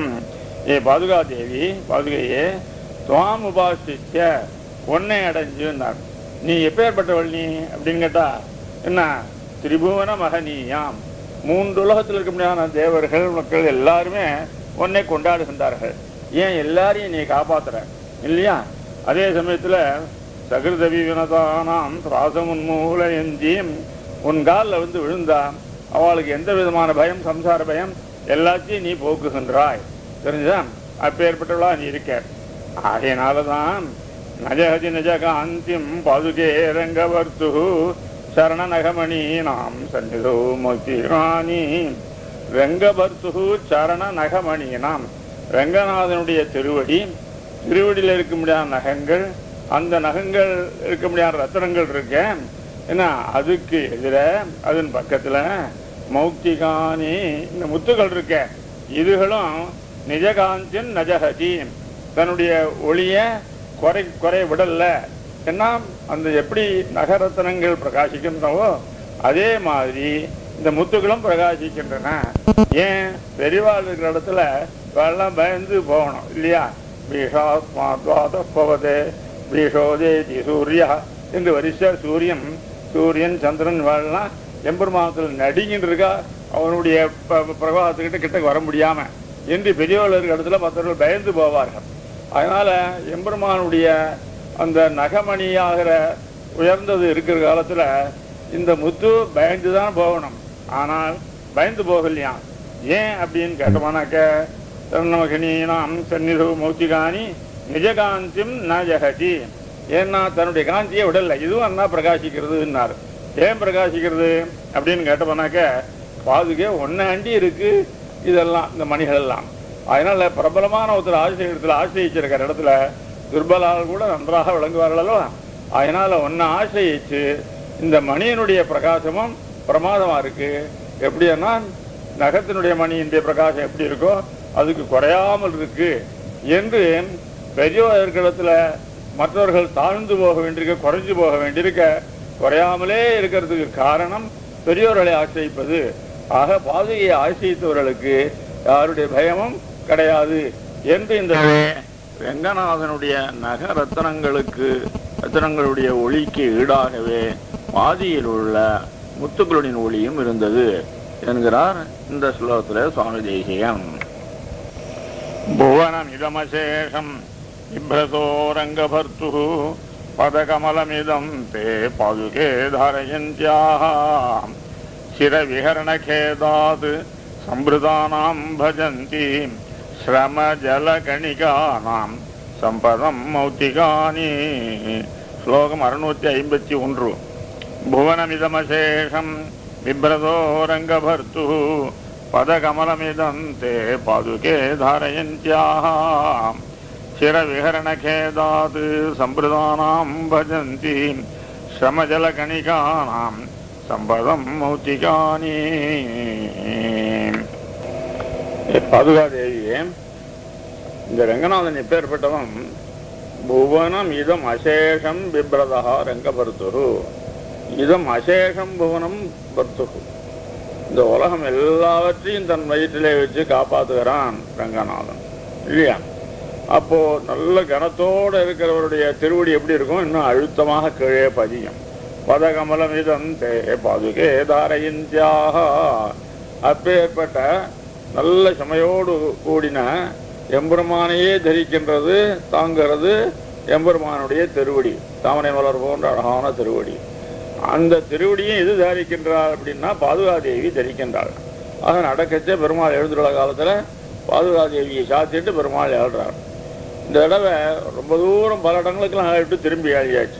ஏ பாதுகா தேவி பாதுகையே துவாம் உபாஷ்டித்ய உன்னை அடைஞ்சுன்னார் நீ எப்பேற்பட்டவள் நீ அப்படின்னு கேட்டா என்ன திரிபுவன மகனீயாம் மூன்று உலகத்தில் இருக்க முடியாத தேவர்கள் மக்கள் எல்லாருமே உன்னை கொண்டாடுகின்றார்கள் ஏன் எல்லாரையும் நீ காப்பாத்துற இல்லையா அதே சமயத்துல சகிருதவி வினதானாம் திராசம் உன்மூலயந்தியும் உன் காலில் வந்து விழுந்தா அவளுக்கு எந்த விதமான பயம் சம்சார பயம் எல்லாத்தையும் நீ போக்குகின்றாய் தெரிஞ்சா அப்பேற்பட்டவளா நீ இருக்க ஆகையினாலதான் நஜகதி நஜகாந்திம் பாதுகே ரங்கவர்த்து சரணநகமணீனாம் சந்நிதோ மோத்திராணி ரங்கபர்த்து சரண நகமணியினாம் ரங்கநாதனுடைய திருவடி திருவடியில் இருக்க முடியாத நகங்கள் அந்த நகங்கள் இருக்க முடியாத ரத்தனங்கள் இருக்க என்ன அதுக்கு எதிர அதன் பக்கத்துல மௌக்திகானி இந்த முத்துகள் இருக்க இதுகளும் நிஜகாந்தின் நஜகதி தன்னுடைய ஒளிய குறை குறை விடல ஏன்னா அந்த எப்படி நகரத்தனங்கள் பிரகாசிக்கின்றனவோ அதே மாதிரி இந்த முத்துகளும் பிரகாசிக்கின்றன ஏன் பெரியவாள் இருக்கிற இடத்துல எல்லாம் பயந்து போகணும் இல்லையா பீஷாத்மாத்வாத பவதே பீஷோதேதி சூர்யா என்று வரிசை சூரியன் சூரியன் சந்திரன் வாழலாம் எம்பெருமானத்தில் நடிங்கிட்டு இருக்கா அவனுடைய ப- பிரவாகத்துக்கிட்ட கிட்ட வர முடியாம என்று பெரியவர்கள் இருக்கிற இடத்துல மற்றவர்கள் பயந்து போவார்கள் அதனால எம்பெருமானுடைய அந்த நகமணியாகிற உயர்ந்தது இருக்கிற காலத்துல இந்த முத்து பயந்து தான் போகணும் ஆனால் பயந்து போகலையாம் ஏன் அப்படின்னு கேட்டோம்னாக்க தன்னமகனீனாம் சந்நிது மௌத்திகானி நிஜகாந்திம் ந ஜகதி ஏன்னா தன்னுடைய காந்தியை விடல இதுவும் அண்ணா பிரகாசிக்கிறதுன்னாரு ஏன் பிரகாசிக்கிறது அப்படின்னு கேட்டோம்னாக்க பாதுகே ஒன்ன அண்டி இருக்கு இதெல்லாம் இந்த மணிகள் எல்லாம் அதனால பிரபலமான ஒருத்தர் ஆசிரியத்தில் ஆசிரியிச்சிருக்கிற இடத்துல துர்பலால் கூட நன்றாக விளங்குவார்கள் அல்லவா அதனால ஒன்ன ஆசிரியிச்சு இந்த மணியினுடைய பிரகாசமும் பிரமாதமா இருக்கு எப்படின்னா நகத்தினுடைய மணியினுடைய பிரகாசம் எப்படி இருக்கோ அதுக்கு குறையாமல் இருக்கு என்று பெரியவர் இருக்கிற இடத்துல மற்றவர்கள் தாழ்ந்து போக வேண்டியிருக்க குறைஞ்சு போக வேண்டியிருக்க குறையாமலே இருக்கிறதுக்கு காரணம் பெரியோர்களை ஆசிரிப்பது ஆக பாதுகையை ஆசிரித்தவர்களுக்கு யாருடைய பயமும் கிடையாது என்று இந்த ரங்கநாதனுடைய நக ரத்தனங்களுக்கு ரத்தனங்களுடைய ஒளிக்கு ஈடாகவே பாதியில் உள்ள முத்துக்களின் ஒளியும் இருந்தது என்கிறார் இந்த ஸ்லோகத்தில் சுவாமி தேசியம் புவனமிதமசேஷம் बिभ्रतो रङ्गभर्तुः पदकमलमिदं ते पादुके धारयन्त्याः शिरविहरणखेदात् सम्भृतानां भजन्ति श्रमजलकणिकानां सम्पदं मौक्तिकानि श्लोकम् अरुणूति ऐम्बति ஒன்று भुवनमिदमशेषं बिभ्रतो रङ्गभर्तुः पदकमलमिदं ते पादुके धारयन्त्याः चिरविहरणखेदात् सम्प्रदानां भजन्ति श्रमजलकणिकानां सम्पदं मौतिकानि பாதுகாதேவியே இந்த ரங்கநாதன் எப்பேற்பட்டவன் புவனம் இதம் அசேஷம் பிப்ரதா ரங்கபர்த்துரு இதம் அசேஷம் புவனம் பர்த்துகு இந்த உலகம் எல்லாவற்றையும் தன் வயிற்றிலே வச்சு காப்பாத்துகிறான் ரங்கநாதன் இல்லையா அப்போ நல்ல கனத்தோட இருக்கிறவருடைய திருவடி எப்படி இருக்கும் இன்னும் அழுத்தமாக கீழே பதியும் பதகமலம் இதந்தே பாதுகே தாரயிந்தியாக அப்பேற்பட்ட நல்ல சுமையோடு கூடின எம்பெருமானையே தரிக்கின்றது தாங்கிறது எம்பெருமானுடைய திருவடி தாமரை மலர் போன்ற அழகான திருவடி அந்த திருவடியும் எது தரிக்கின்றார் அப்படின்னா பாதுகாதேவி தரிக்கின்றாள் ஆக நடக்கச்சே பெருமாள் எழுந்துள்ள காலத்துல பாதுகாதேவியை சாத்திட்டு பெருமாள் ஏழ்றார் இந்த தடவை ரொம்ப தூரம் பல இடங்களுக்கெல்லாம் ஆகிட்டு திரும்பி ஏழியாச்சு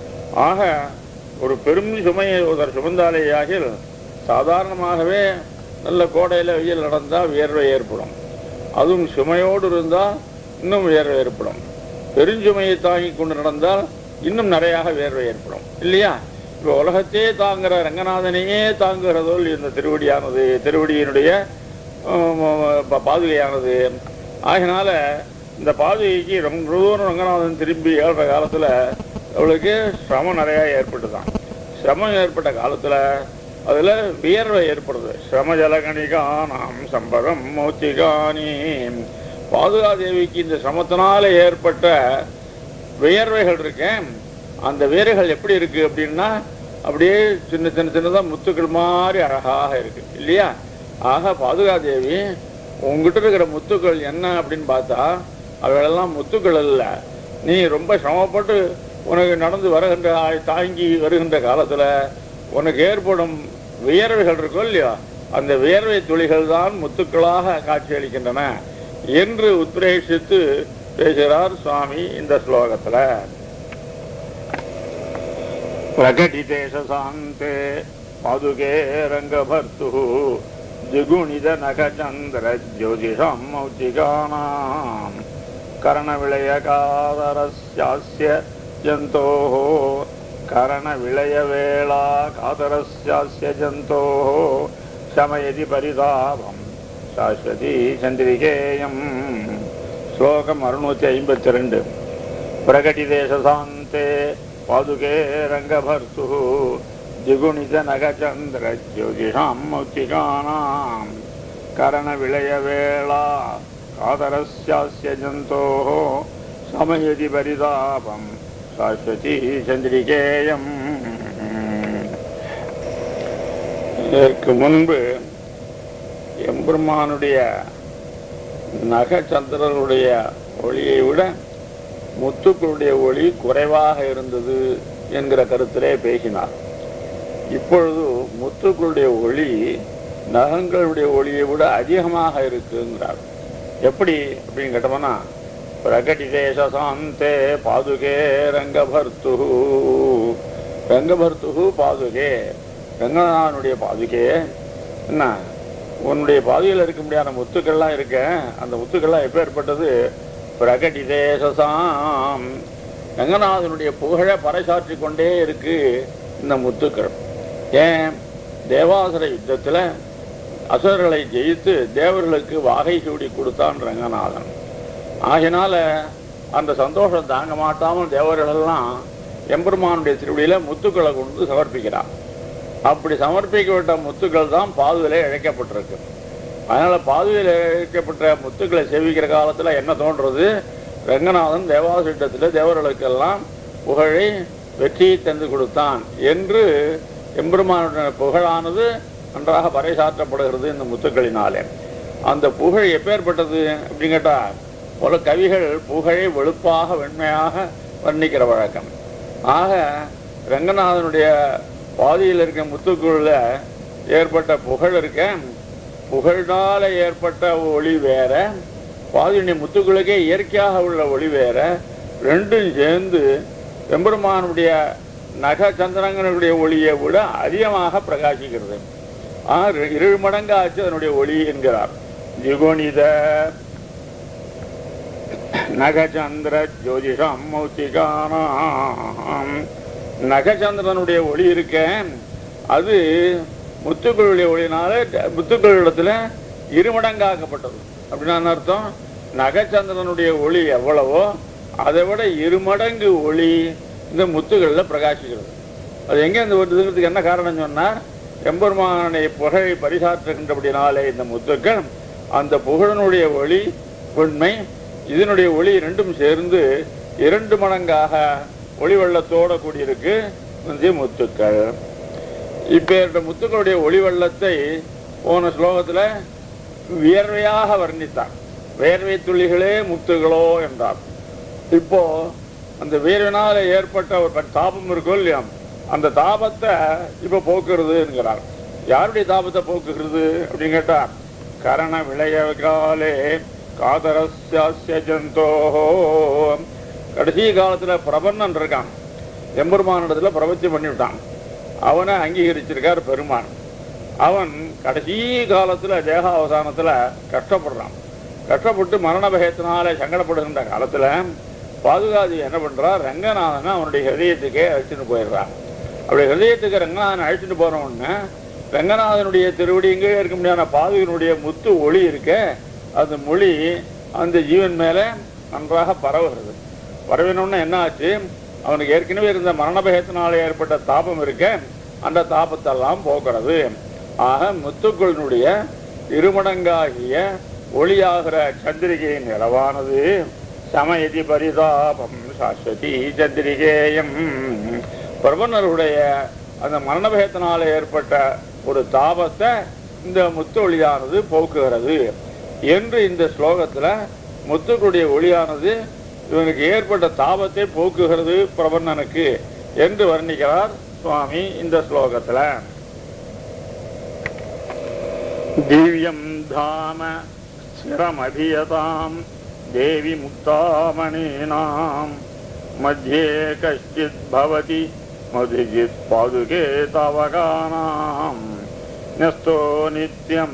ஆக ஒரு பெரும் சுமையை ஒருத்தர் சுமந்தாலேயாகில் சாதாரணமாகவே நல்ல கோடையில் வெயில் நடந்தால் வியர்வை ஏற்படும் அதுவும் சுமையோடு இருந்தால் இன்னும் வியர்வை ஏற்படும் பெருஞ்சுமையை தாங்கி கொண்டு நடந்தால் இன்னும் நிறையாக வியர்வை ஏற்படும் இல்லையா இப்போ உலகத்தையே தாங்குற ரங்கநாதனையே தாங்குகிறதோல் இந்த திருவடியானது திருவடியினுடைய ஆம், ப- பாதுகையானது ஆகினால இந்த பாதுகைக்கு ரொம்ப தூரம் ரங்கநாதன் திரும்பி ஏழ்ற காலத்தில் அவளுக்கு சிரமம் நிறையா ஏற்பட்டுதான் சிரமம் ஏற்பட்ட காலத்தில் அதில் வியர்வை ஏற்படுது சிரம ஜலகணிகானாம் சம்பதம் மௌத்திகானி பாதுகாதேவிக்கு இந்த சிரமத்தினால ஏற்பட்ட வியர்வைகள் இருக்கேன் அந்த வேர்கள் எப்படி இருக்கு அப்படின்னா அப்படியே சின்ன சின்ன சின்னதாக முத்துக்கள் மாதிரி அழகாக இருக்கு இல்லையா ஆக பாதுகாதேவி உங்ககிட்ட இருக்கிற முத்துக்கள் என்ன அப்படின்னு பார்த்தா அவைகளெல்லாம் முத்துக்கள் அல்ல நீ ரொம்ப சிரமப்பட்டு உனக்கு நடந்து வருகின்ற தாங்கி வருகின்ற காலத்தில் உனக்கு ஏற்படும் வியர்வைகள் இருக்கும் இல்லையா அந்த வியர்வை துளிகள் தான் முத்துக்களாக காட்சியளிக்கின்றன என்று உத்ரேஷித்து பேசுகிறார் சுவாமி இந்த ஸ்லோகத்துல பிரகடிதே சாந்தே பாதுகே ரங்கபர்த்து திகுணித நகச்சந்திர ஜோதிஷம் மௌத்திகானாம் கரணவிளய காதரஸ்யாஸ்ய ஜந்தோः கரணவிளயவேளா காதரஸ்யாஸ்ய ஜந்தோः शमयति परितापं शाश्वती चन्द्रिकेयम् श्लोकम् अरुणूति ऐம்பத்தி ரெண்டு प्रकटिदेशसान्ते पादुके रङ्गभर्तुः द्विगुणितनगचन्द्रज्योतिषां मौक्तिकानां करणविलयवेळा कातरस्यास्य जन्तोः शमयति परितापं शाश्वती चन्द्रिकेयम् இதற்கு முன்பு எம்பெருமானுடைய நகச்சந்திரனுடைய ஒளியை விட முத்துக்களுடைய ஒளி குறைவாக இருந்தது என்கிற கருத்திலே பேசினார் இப்பொழுது முத்துக்களுடைய ஒளி நகங்களுடைய ஒளியை விட அதிகமாக இருக்குங்கிறார் எப்படி அப்படின்னு கேட்டோம்னா பிரகடிதேசாந்தே பாதுகே ரங்கபர்த்து ரங்கபர்த்து பாதுகே ரங்கநாதனுடைய பாதுகே என்ன உன்னுடைய பாதுகையில் இருக்க முடியாத முத்துக்கள்லாம் இருக்க அந்த முத்துக்கள்லாம் எப்போ ஏற்பட்டது பிரகடிதேசாம் ரங்கநாதனுடைய புகழை பறைசாற்றி கொண்டே இருக்கு இந்த முத்துக்கள் ஏன் தேவாசுர யுத்தத்தில் அசுரர்களை ஜெயித்து தேவர்களுக்கு வாகை சூடி கொடுத்தான் ரங்கநாதன் ஆகினால அந்த சந்தோஷம் தாங்க மாட்டாமல் தேவர்கள் எல்லாம் எம்பெருமானுடைய திருவடியில முத்துக்களை கொண்டு சமர்ப்பிக்கிறான் அப்படி சமர்ப்பிக்கப்பட்ட முத்துக்கள் தான் பாதுவிலே இழைக்கப்பட்டிருக்கு அதனால பாதுகையில் இழைக்கப்பட்ட முத்துக்களை சேவிக்கிற காலத்துல என்ன தோன்றது ரங்கநாதன் தேவாசிட்டத்தில் தேவர்களுக்கெல்லாம் புகழை வெற்றியை தந்து கொடுத்தான் என்று எம்பெருமானுடைய புகழானது நன்றாக பறைசாற்றப்படுகிறது இந்த முத்துக்களினாலே அந்த புகழ் எப்பேற்பட்டது அப்படின்னு கேட்டா பல கவிகள் புகழை வெளுப்பாக வெண்மையாக வர்ணிக்கிற வழக்கம் ஆக ரங்கநாதனுடைய பாதியில் இருக்க முத்துக்குள்ள ஏற்பட்ட புகழ் இருக்க புகழ்னால ஏற்பட்ட ஒளி வேற பாதியுடைய முத்துக்களுக்கே இயற்கையாக உள்ள ஒளி வேற ரெண்டும் சேர்ந்து எம்பெருமானுடைய நக சந்திரங்களுடைய ஒளியை விட அதிகமாக பிரகாசிக்கிறது ஆக இரு- இரு மடங்காச்சு அதனுடைய ஒளி என்கிறார் திகுணித நகச்சந்திர ஜோதிஷம் மௌத்திகானாம் நகச்சந்திரனுடைய ஒளி இருக்க அது முத்துக்களுடைய ஒளினால முத்துக்களிடத்துல இருமடங்காக்கப்பட்டது அப்படின்னா என்ன அர்த்தம் நகச்சந்திரனுடைய ஒளி எவ்வளவோ அதை விட இருமடங்கு ஒளி இந்த முத்துகள்ல பிரகாசிக்கிறது அது எங்க இந்த வருதுங்கிறதுக்கு என்ன காரணம் சொன்னா எம்பெருமானை புகழை பரிசாற்றுகின்றபடினாலே இந்த முத்துக்கள் அந்த புகழனுடைய ஒளி உண்மை இதனுடைய ஒளி ரெண்டும் சேர்ந்து இரண்டு மடங்காக ஒளி வெள்ளத்தோட கூடியிருக்கு இந்த முத்துக்கள் இப்பேற்பட்ட முத்துக்களுடைய ஒளி வெள்ளத்தை போன ஸ்லோகத்துல வியர்வையாக வர்ணித்தார் வேர்வை துளிகளே முத்துகளோ என்றார் இப்போ அந்த வீரனால ஏற்பட்ட ஒரு ப- தாபம் இருக்கும் இல்லையா அந்த தாபத்தை இப்ப போக்குறதுங்கிறார் யாருடைய தாபத்தை போக்குகிறது அப்படின்னு கேட்டா கரண விளையகாலே காதரஸ்ய ஜந்தோ கடைசி காலத்துல பிரபன்னன் இருக்கான் எம்பெருமானிடத்துல பிரபத்தி பண்ணிவிட்டான் அவனை அங்கீகரிச்சிருக்கார் பெருமான் அவன் கடைசி காலத்துல தேகாவசானத்துல கஷ்டப்படுறான் கஷ்டப்பட்டு மரண பயத்தினால சங்கடப்படுகின்ற காலத்துல பாதுகாதி என்ன பண்றா ரங்கநாதனை அவனுடைய ஹிருதயத்துக்கே அழைச்சிட்டு போயிடுறான் அப்படி ஹிருதயத்துக்கு ரங்கநாதன் அழைச்சிட்டு போன உடனே ரங்கநாதனுடைய திருவடி இங்கே இருக்க முடியாத பாதுகனுடைய முத்து ஒளி இருக்க அந்த மொழி அந்த ஜீவன் மேல நன்றாக பரவுகிறது பரவினோன்னு என்ன ஆச்சு அவனுக்கு ஏற்கனவே இருந்த மரண பயத்தினால ஏற்பட்ட தாபம் இருக்க அந்த தாபத்தெல்லாம் போக்குறது ஆக முத்துக்களினுடைய இருமடங்காகிய ஒளியாகிற சந்திரிகையின் நிலவானது சமயதி பரிதாபம் சாஸ்வதி சந்திரிகேயம் பிரபன்னருடைய அந்த மரண பயத்தினால ஏற்பட்ட ஒரு தாபத்தை இந்த முத்து ஒளியானது போக்குகிறது என்று இந்த ஸ்லோகத்துல முத்துக்களுடைய ஒளியானது இவனுக்கு ஏற்பட்ட தாபத்தை போக்குகிறது பிரபன்னனுக்கு என்று வர்ணிக்கிறார் சுவாமி இந்த ஸ்லோகத்துல திவ்யம் தாம ஸ்திரமபியதாம் தேவி முக்தாமணீனாம் मध्ये कश्चित् भवति मधुजित् पादुके तवकानाम् न्यस्तो नित्यं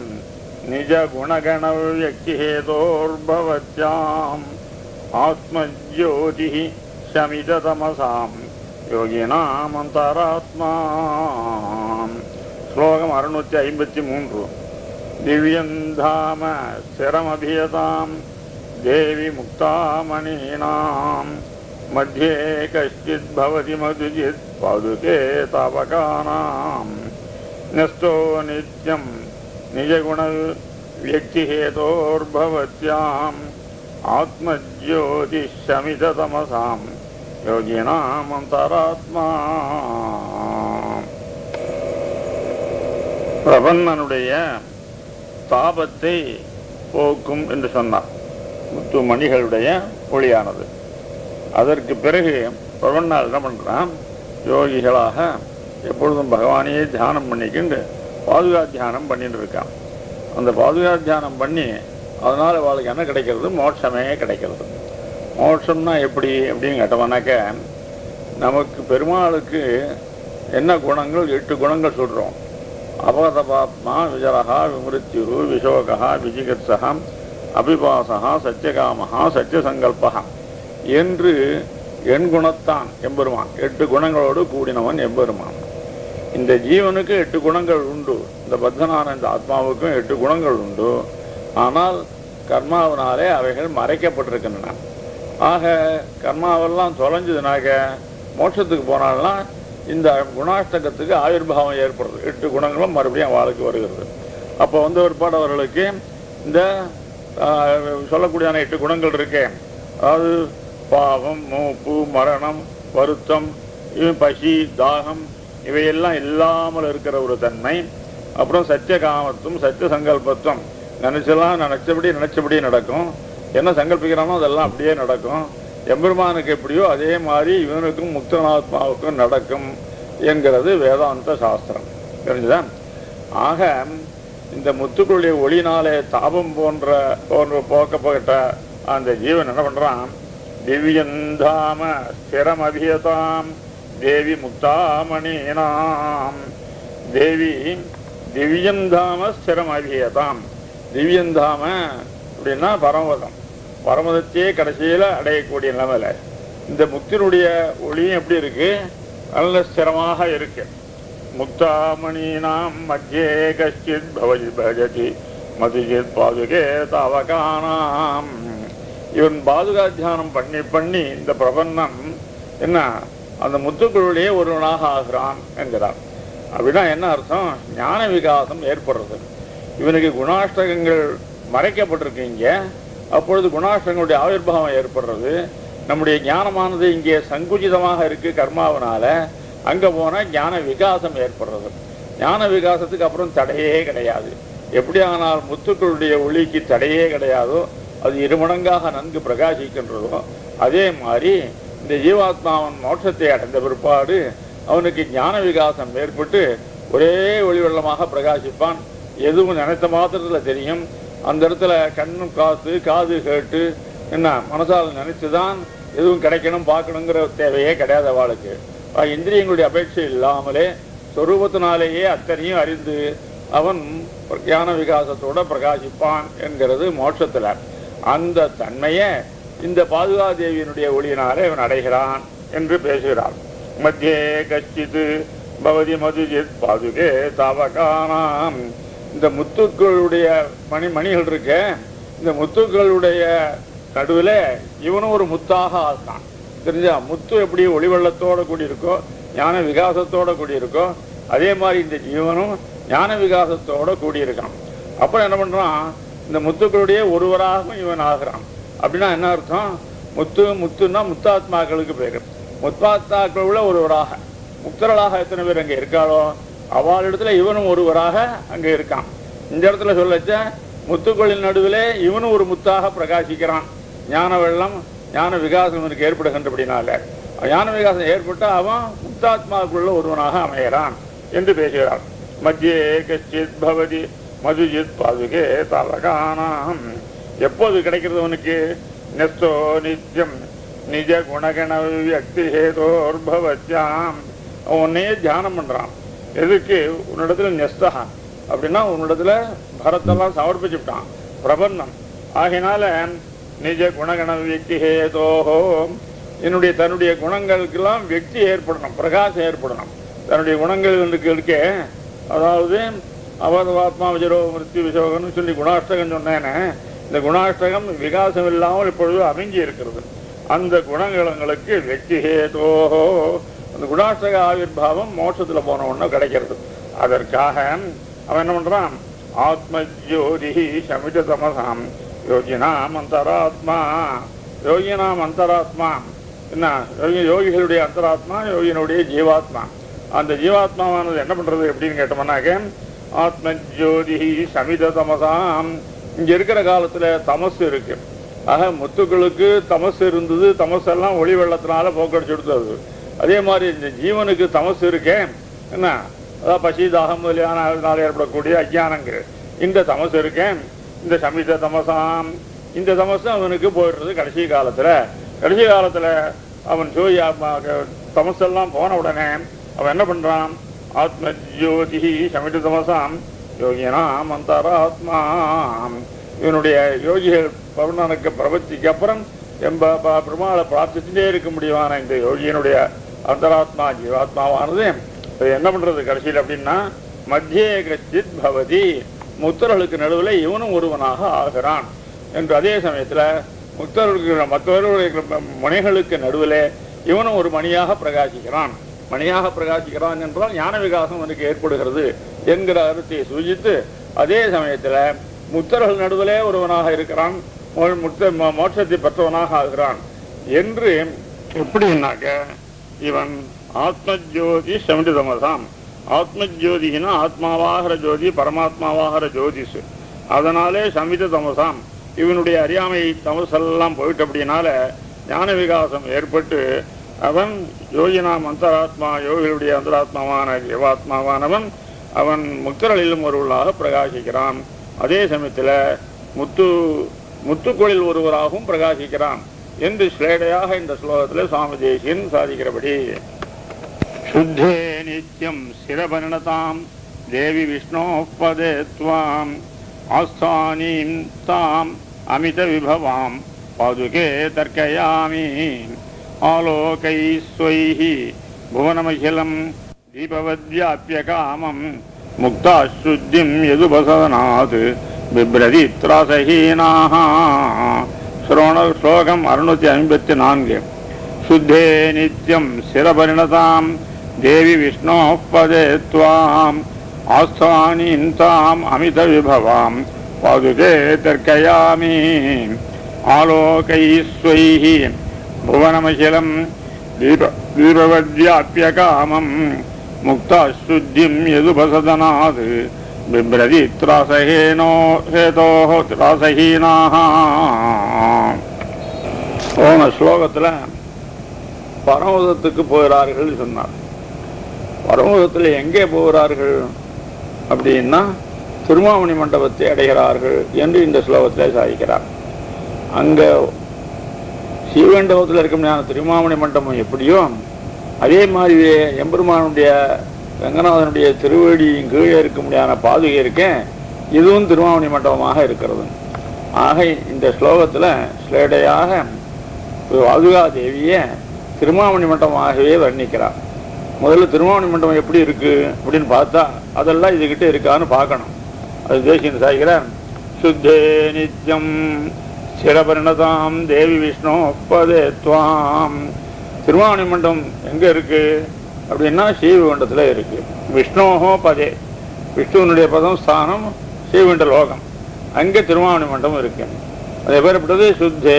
निजगुणगणव्यक्तिहेतोर्भवत्याम् आत्मज्योतिः शमिततमसाम् யோகினாமந்தராத்மா ஸ்லோகம் அறுநூத்தி ஐம்பத்தி மூன்று திவ்யம் தாம ஸ்திரமபியதாம் தேவி முக்தாமணீனாம் मध्ये कश्चित् भवति मधुजित् पादुके तावकानाम् न्यस्तो नित्यं निजगुणव्यक्तिहेतोर्भवत्याम् आत्मज्योतिशमिततमसाम् யோகினாமந்தராத்மா பிரபன்னனுடைய தாபத்தை போக்கும் என்று சொன்னார் முத்து மணிகளுடைய ஒளியானது அதற்கு பிறகு பிரபன்னால் என்ன பண்றான் யோகிகளாக எப்பொழுதும் பகவானையே தியானம் பண்ணிக்கிண்டு பாதுகா தியானம் பண்ணிட்டு இருக்கான் அந்த பாதுகா தியானம் பண்ணி அதனால அவளுக்கு என்ன கிடைக்கிறது மோட்சமே கிடைக்கிறது மோட்சம்னா எப்படி அப்படின்னு கேட்டோம்னாக்க நமக்கு பெருமாளுக்கு என்ன குணங்கள் எட்டு குணங்கள் சொல்றோம் அபகதபாத்மா விஜரகா விமிருத்யு விஷோகா விஜிகத்சகா அபிபாசகா சத்தியகாமகா சத்தியசங்கல்பகா என்று எண் குணத்தான் எம்பெருமான் எட்டு குணங்களோடு கூடினவன் எம்பெருமான் இந்த ஜீவனுக்கு எட்டு குணங்கள் உண்டு இந்த பத்தனான இந்த ஆத்மாவுக்கும் எட்டு குணங்கள் உண்டு ஆனால் கர்மாவினாலே அவைகள் மறைக்கப்பட்டிருக்கின்றன ஆக கர்மாவெல்லாம் தொலைஞ்சதுனாக்க மோட்சத்துக்கு போனால்னா இந்த குணாஷ்டகத்துக்கு ஆவிர்வாவம் ஏற்படுறது எட்டு குணங்களும் மறுபடியும் வாழ்க்கை வருகிறது அப்போ வந்து ஒரு அவர்களுக்கு இந்த ஆஹ், சொல்லக்கூடியதான எட்டு குணங்கள் இருக்கே அதாவது பாவம் மூப்பு மரணம் வருத்தம் இவன் பசி தாகம் இவையெல்லாம் இல்லாமல் இருக்கிற ஒரு தன்மை அப்புறம் சத்திய காமத்துவம் சத்திய சங்கல்பத்துவம் நினைச்செல்லாம் நினைச்சபடி நினைச்சபடி நடக்கும் என்ன சங்கல்பிக்கிறானோ அதெல்லாம் அப்படியே நடக்கும் எம்பெருமானுக்கு எப்படியோ அதே மாதிரி இவனுக்கும் முக்தனாத்மாவுக்கும் நடக்கும் என்கிறது வேதாந்த சாஸ்திரம் தெரிஞ்சுதா ஆக இந்த முத்துக்களுடைய ஒளினாலே தாபம் போன்ற போன்ற போக்கப்பட்ட அந்த ஜீவன் என்ன பண்றான் திவ்யந்தாம ஸ்திரம் அபியதாம் தேவி முக்தாமணீனாம் தேவி திவ்யந்தாம ஸ்திரம் அபியதாம் திவ்யந்தாம அப்படின்னா பரமதம் பரமதத்தையே கடைசியில அடையக்கூடிய நிலைமையில இந்த முக்தினுடைய ஒளியும் எப்படி இருக்கு நல்ல ஸ்திரமாக இருக்கு முக்தாமணீனாம் மத்தியே கஷ்டித் பவதி பஜதி மதுஜித் பாதுகே தாவகானாம் இவன் பாதுகா தியானம் பண்ணி பண்ணி இந்த பிரபன்னம் என்ன அந்த முத்துக்களுடைய ஒருவனாக ஆகிறான் என்கிறார் அப்படின்னா என்ன அர்த்தம் ஞான விகாசம் ஏற்படுறது இவனுக்கு குணாஷ்டகங்கள் மறைக்கப்பட்டிருக்கீங்க அப்பொழுது குணாஷ்டங்களுடைய ஆவிர்வாவம் ஏற்படுறது நம்முடைய ஞானமானது இங்கே சங்குச்சிதமாக இருக்கு கர்மாவனால அங்க போனா ஞான விகாசம் ஏற்படுறது ஞான விகாசத்துக்கு அப்புறம் தடையே கிடையாது எப்படி ஆனால் முத்துக்களுடைய ஒளிக்கு தடையே கிடையாதோ அது இருமடங்காக நன்கு பிரகாசிக்கின்றதோ அதே மாதிரி இந்த ஜீவாத்மாவன் மோட்சத்தை அடைந்த பிற்பாடு அவனுக்கு ஞான விகாசம் ஏற்பட்டு ஒரே ஒளி வெள்ளமாக பிரகாசிப்பான் எதுவும் நினைத்த மாத்திரத்துல தெரியும் அந்த இடத்துல கண்ணும் காத்து காது கேட்டு என்ன மனசால் நினைச்சுதான் எதுவும் கிடைக்கணும் பார்க்கணுங்கிற தேவையே கிடையாது அவளுக்கு அஹ் இந்திரியங்களுடைய அபேட்சை இல்லாமலே சொரூபத்தினாலேயே அத்தனையும் அறிந்து அவன் ஞான விகாசத்தோட பிரகாசிப்பான் என்கிறது மோட்சத்துல அந்த தன்மையை இந்த பாதுகாதேவியினுடைய ஒளியினாலே அவன் அடைகிறான் என்று பேசுகிறார் மத்தியே கச்சித்து பவதி மதுஜித் பாதுகே தாவகானாம் இந்த முத்துக்களுடைய மணி மணிகள் இருக்க இந்த முத்துக்களுடைய நடுவில் இவனும் ஒரு முத்தாக ஆசான் தெரிஞ்சா முத்து எப்படி ஒளி வெள்ளத்தோட கூடி இருக்கோ ஞான விகாசத்தோட கூடி இருக்கோ அதே மாதிரி இந்த ஜீவனும் ஞான விகாசத்தோட கூடி இருக்கான் அப்புறம் என்ன பண்றான் இந்த முத்துக்களுடைய ஒருவராகவும் இவன் ஆகிறான் அப்படின்னா என்ன அர்த்தம் முத்து முத்துன்னா முத்தாத்மாக்களுக்கு பேரு முத்தாத்மாக்களுள்ள ஒருவராக முக்தர்களாக எத்தனை பேர் அங்கே இருக்காளோ அவளிடத்துல இவனும் ஒருவராக அங்கே இருக்கான் இந்த இடத்துல சொல்லச்ச முத்துக்களின் நடுவிலே இவனும் ஒரு முத்தாக பிரகாசிக்கிறான் ஞான வெள்ளம் ஞான விகாசம் இவனுக்கு ஏற்படுகின்றபடினால ஞான விகாசம் ஏற்பட்டா அவன் முக்தாத்மாவுக்குள்ள ஒருவனாக அமைகிறான் என்று பேசுகிறார் மத்தியே கச்சித் பவதி மதுஜித் பாதுகே தலகானாம் எப்போது கிடைக்கிறது அவனுக்கு நெஸ்தோ நித்தியம் நிஜ குணகண வியக்தி ஹேதோர்பவத்யாம் அவன் உன்னையே தியானம் பண்றான் எதுக்கு உன்னிடத்துல நெஸ்தகா அப்படின்னா உன்னிடத்துல பரத்தெல்லாம் சமர்ப்பிச்சுட்டான் பிரபந்தம் ஆகையினால நிஜ குணகண வியக்தி ஹேதோஹோ என்னுடைய தன்னுடைய குணங்களுக்கெல்லாம் வெற்றி ஏற்படணும் பிரகாசம் ஏற்படணும் தன்னுடைய குணங்களுக்கு இருக்கே அதாவது அவதவாத்மா விஜரோ மிருத்யு விசோகம்னு சொல்லி குணாஷ்டகம் சொன்னேனே இந்த குணாஷ்டகம் விகாசம் இல்லாமல் இப்பொழுது அமைஞ்சி இருக்கிறது அந்த குணங்களுக்கு வெற்றி ஹேதோஹோ அந்த குணாஷ்டக ஆவிர்வாவம் மோட்சத்துல போன உடனே கிடைக்கிறது அதற்காக அவன் என்ன பண்றான் ஆத்ம ஜோதி சமித தமசாம் யோகினாம் அந்தராத்மா யோகினாம் அந்தராத்மா என்ன யோகி யோகிகளுடைய அந்தராத்மா யோகியினுடைய ஜீவாத்மா அந்த ஜீவாத்மாவானது என்ன பண்றது எப்படின்னு கேட்டோம்னாக்க ஆத்ம ஜோதி சமித தமசாம் இங்க இருக்கிற காலத்துல தமசு இருக்கு ஆக முத்துக்களுக்கு தமசு இருந்தது தமசெல்லாம் ஒளி வெள்ளத்தினால போக்கடிச்சு கொடுத்தது அதே மாதிரி இந்த ஜீவனுக்கு தமசு இருக்கே என்ன அதாவது பசி தாகம் முதலியான அதனால ஏற்படக்கூடிய அஜ்ஞானங்கள் இந்த தமசு இருக்கேன் இந்த சமித தமசாம் இந்த தமசு அவனுக்கு போயிடுறது கடைசி காலத்துல கடைசி காலத்துல அவன் ஜோதி தமசெல்லாம் போன உடனே அவன் என்ன பண்றான் ஆத்ம ஜோதி சமித தமசாம் யோகினாம் அந்தராத்மா இவனுடைய யோகிகள் பருணனுக்கு பிரபத்திக்கு அப்புறம் எம்ப ப- பெருமாளை பிரார்த்திச்சுட்டே இருக்க முடியுமான இந்த யோகியனுடைய அந்தராத்மா ஜீவாத்மாவானது இது என்ன பண்றது கடைசியில் அப்படின்னா மத்தியே கச்சித் பவதி முத்தர்களுக்கு நடுவில் இவனும் ஒருவனாக ஆகிறான் என்று அதே சமயத்துல முக்தர்களுக்கு மற்றவர்களுடைய மணிகளுக்கு நடுவில் இவனும் ஒரு மணியாக பிரகாசிக்கிறான் மணியாக பிரகாசிக்கிறான் என்றால் ஞான விகாசம் அவனுக்கு ஏற்படுகிறது என்கிற கருத்தை சூಚಿத்து அதே சமயத்துல முத்தர்கள் நடுவிலே ஒருவனாக இருக்கிறான் மோ- முத்த மோ- மோட்சத்தை பெற்றவனாக ஆகிறான் என்று எப்படின்னாக்க இவன் ஆத்மஜோதி சமிதமதாம் ஆத்மஜோதினா ஆத்மாவாகிற ஜோதி பரமாத்மாவாகிற ஜோதிஷு அதனாலே சமித தமசாம் இவனுடைய அறியாமை தமசெல்லாம் போயிட்டு அப்படினால ஞான விகாசம் ஏற்பட்டு அவன் யோகினாம் அந்தராத்மா யோகிகளுடைய அந்தராத்மாவான ஜீவாத்மாவானவன் அவன் முக்தர்களிலும் ஒருவர்களாக பிரகாசிக்கிறான் அதே சமயத்தில் முத்து முத்துக்குளில் ஒருவராகவும் பிரகாசிக்கிறான் என்று ஸ்லேடையாக இந்த ஸ்லோகத்தில் சுவாமி தேசியன் சாதிக்கிறபடி शुद्धे नित्यं शिरभरणतां देवि विष्णोः पदे त्वाम् आस्थानीं ताम् अमितविभवां पादुके तर्कयामि आलोकैः स्वैः भुवनमखिलं दीपवद्व्याप्यकामं मुक्ताशुद्धिं यदुपसदनात् बिभ्रति त्रासहीनाः श्रोण श्लोकम् अरुणुति ऐம்பத்தி நான்கு शुद्धे नित्यं शिरपरिणतां देवि विष्णोः पदे त्वाम् आस्थानीं ताम् अमितविभवां पादुके तर्कयामि आलोकैः स्वैः भुवनमखिलं दीप दीपवद्व्याप्यकामं मुक्ताशुद्धिं यदुपसदनात् बिभ्रति त्रासहीनो हेतोः त्रासहीनाः போன ஸ்லோகத்துல பரமதத்துக்கு போகிறார்கள் சொன்னார் பரமதத்தில் எங்கே போகிறார்கள் அப்படின்னா திருமாமணி மண்டபத்தை அடைகிறார்கள் என்று இந்த ஸ்லோகத்தில் சாதிக்கிறார் அங்க ஸ்ரீவைண்டவத்தில் இருக்கும் ஞான திருமாமணி மண்டபம் எப்படியோ அதே மாதிரியே எம்பெருமானுடைய ரங்கநாதனுடைய திருவடியின் கீழே இருக்க முடியாத பாதுகை இருக்கேன் இதுவும் திருமாமணி மண்டபமாக இருக்கிறது ஆக இந்த ஸ்லோகத்துல ஸ்லேடையாக பாதுகா தேவியை திருமாமணி மண்டபமாகவே வர்ணிக்கிறார் முதல்ல திருமாமணி மண்டபம் எப்படி இருக்கு அப்படின்னு பார்த்தா அதெல்லாம் இதுகிட்ட இருக்கான்னு பார்க்கணும் அது தேசியன் சாய்கிறார் சுத்தே நித்யம் சிரபரிணதாம் தேவி விஷ்ணு பதே துவாம் திருமாவணி மண்டபம் எங்க இருக்கு அப்படின்னா ஸ்ரீவைகுண்டத்துல இருக்கு விஷ்ணோஹோ பதே விஷ்ணுவனுடைய பதம் ஸ்தானம் ஸ்ரீவைகுண்ட லோகம் அங்கே திருமாவணி மண்டபம் இருக்கு அது எப்பேற்பட்டது சுத்தே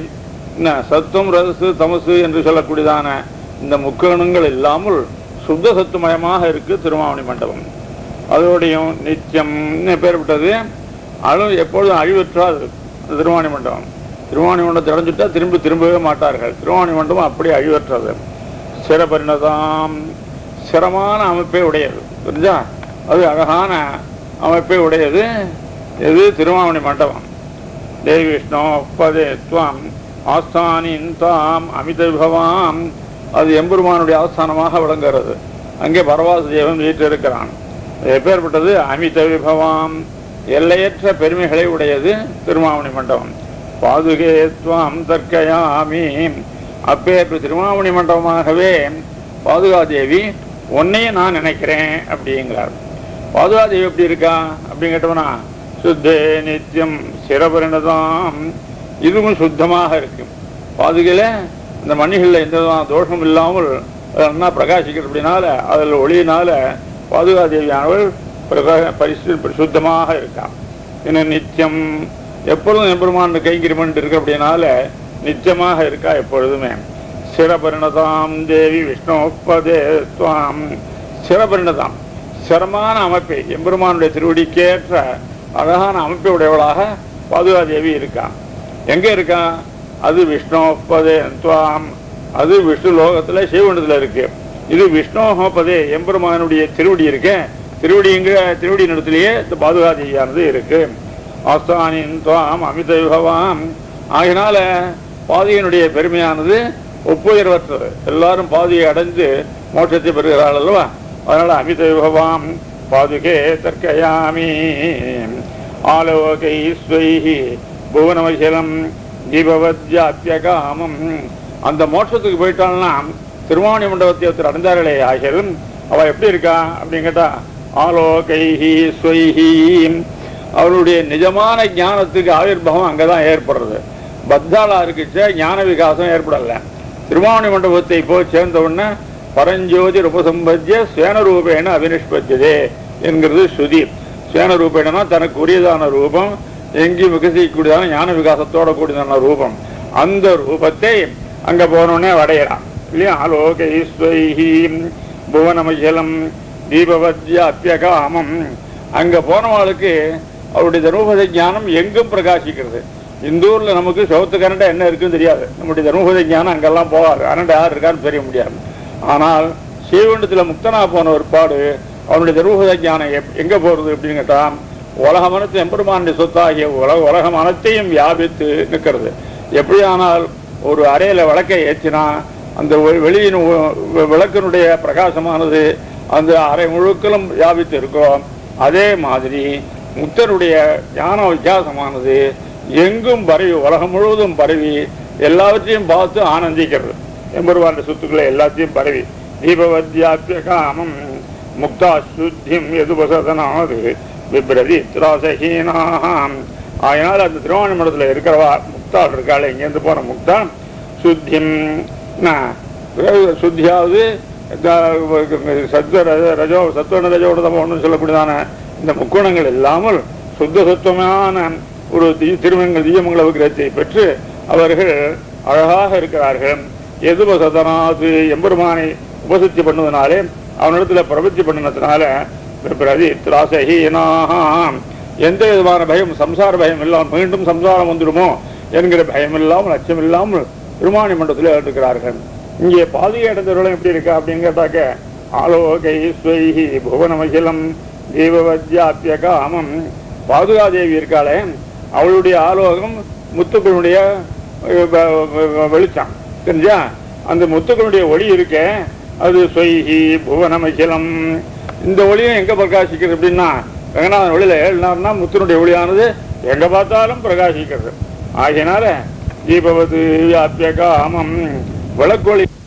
என்ன சத்துவம் ரசு தமசு என்று சொல்லக்கூடியதான இந்த முக்கணங்கள் இல்லாமல் சுத்த சத்துமயமாக இருக்கு திருமாவணி மண்டபம் அதோடையும் நித்தியம் பேர்பட்டது அழு எப்பொழுதும் அழிவற்றாது அந்த திருவாணி மண்டபம் திருவாணி மண்டபத்தை அடைஞ்சிட்டா திரும்பி திரும்பவே மாட்டார்கள் திருவாணி மண்டபம் அப்படி அழிவற்றது சிறபரிணதாம் சிரமான அமைப்பை உடையது புரிஞ்சா அது அழகான அமைப்பை உடையது இது திருவாவணி மண்டபம் தேவி விஷ்ணு பதே துவம் ஆஸ்தானின் தாம் அமித விபவாம் அது எம்பெருமானுடைய ஆஸ்தானமாக விளங்குகிறது அங்கே பரவாச தேவன் வீற்றிருக்கிறான் எப்பேற்பட்டது அமித விபவாம் எல்லையற்ற பெருமைகளை உடையது திருமாவணி மண்டபம் பாதுகே துவாம் தற்கயாமி அப்பேற்ப திருமாவணி மண்டபமாகவே பாதுகாதேவி உன்னையே நான் நினைக்கிறேன் அப்படிங்கிறார் பாதுகாதேவி எப்படி இருக்கா அப்படின்னு கேட்டோம்னா சுத்தே நித்தியம் சிரபரிணதாம் இதுவும் சுத்தமாக இருக்கு பாதுகையில இந்த மணிகளில் எந்த விதமான தோஷம் இல்லாமல் அது நல்லா பிரகாசிக்கிறது அப்படினால அதில் ஒளியினால பாதுகாதேவியானவள் பிரகா- பரிசு சுத்தமாக இருக்கான் இன்னும் நித்தியம் எப்பொழுதும் எம்பெருமான் கைங்கிரிமன் இருக்கு அப்படினால நித்தியமாக இருக்கா எப்பொழுதுமே சிரபரிணதாம் தேவி விஷ்ணு பதே துவாம் சிரபரிணதாம் சிரமான அமைப்பை எம்பெருமானுடைய திருவடிக்கேற்ற அழகான அமைப்பை உடையவளாக பாதுகாதேவி இருக்கான் எங்க இருக்கா அது விஷ்ணோபதே துவாம் அது விஷ்ணு லோகத்துல சிவகுண்டத்துல இருக்கு இது விஷ்ணோபதே எம்பெருமானுடைய திருவடி இருக்கு திருவடிங்கிற திருவடி இடத்திலேயே இந்த பாதுகாதேவியானது இருக்கு ஆஸ்தானின் துவாம் அமித விபவாம் ஆகினால பாதியினுடைய பெருமையானது ஒப்புயர்வற்றது எல்லாரும் பாதியை அடைந்து மோட்சத்தை பெறுகிறாள் அல்லவா அதனால அமித விபவாம் பாதுகே தற்கயாமி ஆலோகை ஸ்வைஹி புவனமகிலம் தீபவத்யாப்பியகாமம் அந்த மோட்சத்துக்கு போயிட்டாள்னா திருவாணி மண்டபத்தை ஒருத்தர் அடைந்தார்களே ஆகியதும் அவ எப்படி இருக்கா அப்படின்னு கேட்டா ஆலோகைஹி ஸ்வைஹி அவருடைய நிஜமான ஞானத்துக்கு ஆவிர்வாவம் அங்கதான் ஏற்படுறது பத்தாளா இருக்குச்ச ஞான விகாசம் ஏற்படல திருவாணி மண்டபத்தை போய் சேர்ந்த உடனே பரஞ்சோதி உபசம்பத்திய சேனரூபேண அபினிஷ்பத்தியதே என்கிறது ஸ்ருதி சேனரூபேணனா தனக்கு உரியதான ரூபம் எங்கேயும் விகசிக்கக்கூடியதான ஞான விகாசத்தோட கூடியதான ரூபம் அந்த ரூபத்தை அங்க போனோடனே அடையலாம் இல்லையா ஆலோகைஸ்வைஹி புவனமஜலம் தீபவத்ய அப்பியகாமம் அங்க போனவாளுக்கு அவருடைய தர்மபத ஞானம் எங்கும் பிரகாசிக்கிறது இந்த ஊர்ல நமக்கு சவுத்து கனடா என்ன இருக்குன்னு தெரியாது நம்முடைய தர்மபத ஞானம் அங்கெல்லாம் போகாது கனடா யார் இருக்கான்னு தெரிய முடியாது ஆனால் ஸ்ரீவண்டத்துல முக்தனா போன ஒருபாடு அவனுடைய தர்மபத ஞானம் எப்- எங்க போறது அப்படின்னு கேட்டா உலகமனத்து எம்பெருமானுடைய சொத்தாகிய உலக உலகம் அனைத்தையும் வியாபித்து நிற்கிறது எப்படியானால் ஒரு அறையில விளக்கை ஏற்றினா அந்த ஒ- வெளியின் ஒ- விளக்கினுடைய பிரகாசமானது அந்த அறை முழுக்களும் வியாபித்து இருக்கும் அதே மாதிரி முக்தருடைய ஞான வித்தியாசமானது எங்கும் பரவி உலகம் முழுவதும் பரவி எல்லாவற்றையும் பார்த்து ஆனந்திக்கிறது எம்பெருவாண்ட சொத்துக்களை எல்லாத்தையும் பரவி தீபவத்யாப்பிய காமம் முக்தா சுத்திம் எது வசதனாது விப்ரதி திராசஹீனாம் அதனால அந்த திருவாணிமடத்தில் இருக்கிறவா முக்தாள் இருக்காள் இங்கேருந்து போன முக்தா சுத்திம் சுத்தியாவது சத்வ ரஜ- ரஜோ சத்வன ரஜோடதம் ஒன்று சொல்லக்கூடியதான இந்த முக்குணங்கள் இல்லாமல் சுத்த சத்துவமான ஒரு தி- திருமணங்கள் தீயமங்கல விக்கிரகத்தை பெற்று அவர்கள் அழகாக இருக்கிறார்கள் எதுவ சதனாது எம்பெருமானை உபசத்தி பண்ணுவதனாலே அவனிடத்துல பிரபத்தி பண்ணினதுனால பிரதி திராசஹீனாம் எந்த விதமான பயம் சம்சார பயம் இல்லாமல் மீண்டும் சம்சாரம் வந்துடுமோ என்கிற பயம் இல்லாமல் அச்சம் இல்லாமல் திருமானி மண்டலத்தில் இருக்கிறார்கள் இங்கே பாதிகை அடைந்தவர்களும் எப்படி இருக்கா அப்படின்னு கேட்டாக்க ஆலோகை ஸ்வைஹி புவனமகிலம் தீபவத்யாப்பிய காமம் பாதுகாதேவி இருக்காளே அவளுடைய ஆலோகம் முத்துக்களுடைய அஹ், வ- வ- வெளிச்சம் தெரிஞ்சா அந்த முத்துக்களுடைய ஒளி இருக்கே அது சொய்ஹி புவனமகிலம் இந்த ஒளியும் எங்க பிரகாசிக்கிறது அப்படின்னா ரங்கநாதன் ஒளியில ஏழுனார்னா முத்தினுடைய ஒளியானது எங்க பார்த்தாலும் பிரகாசிக்கிறது ஆகையினால தீபவது வியாபிய காமம் விளக்கொளி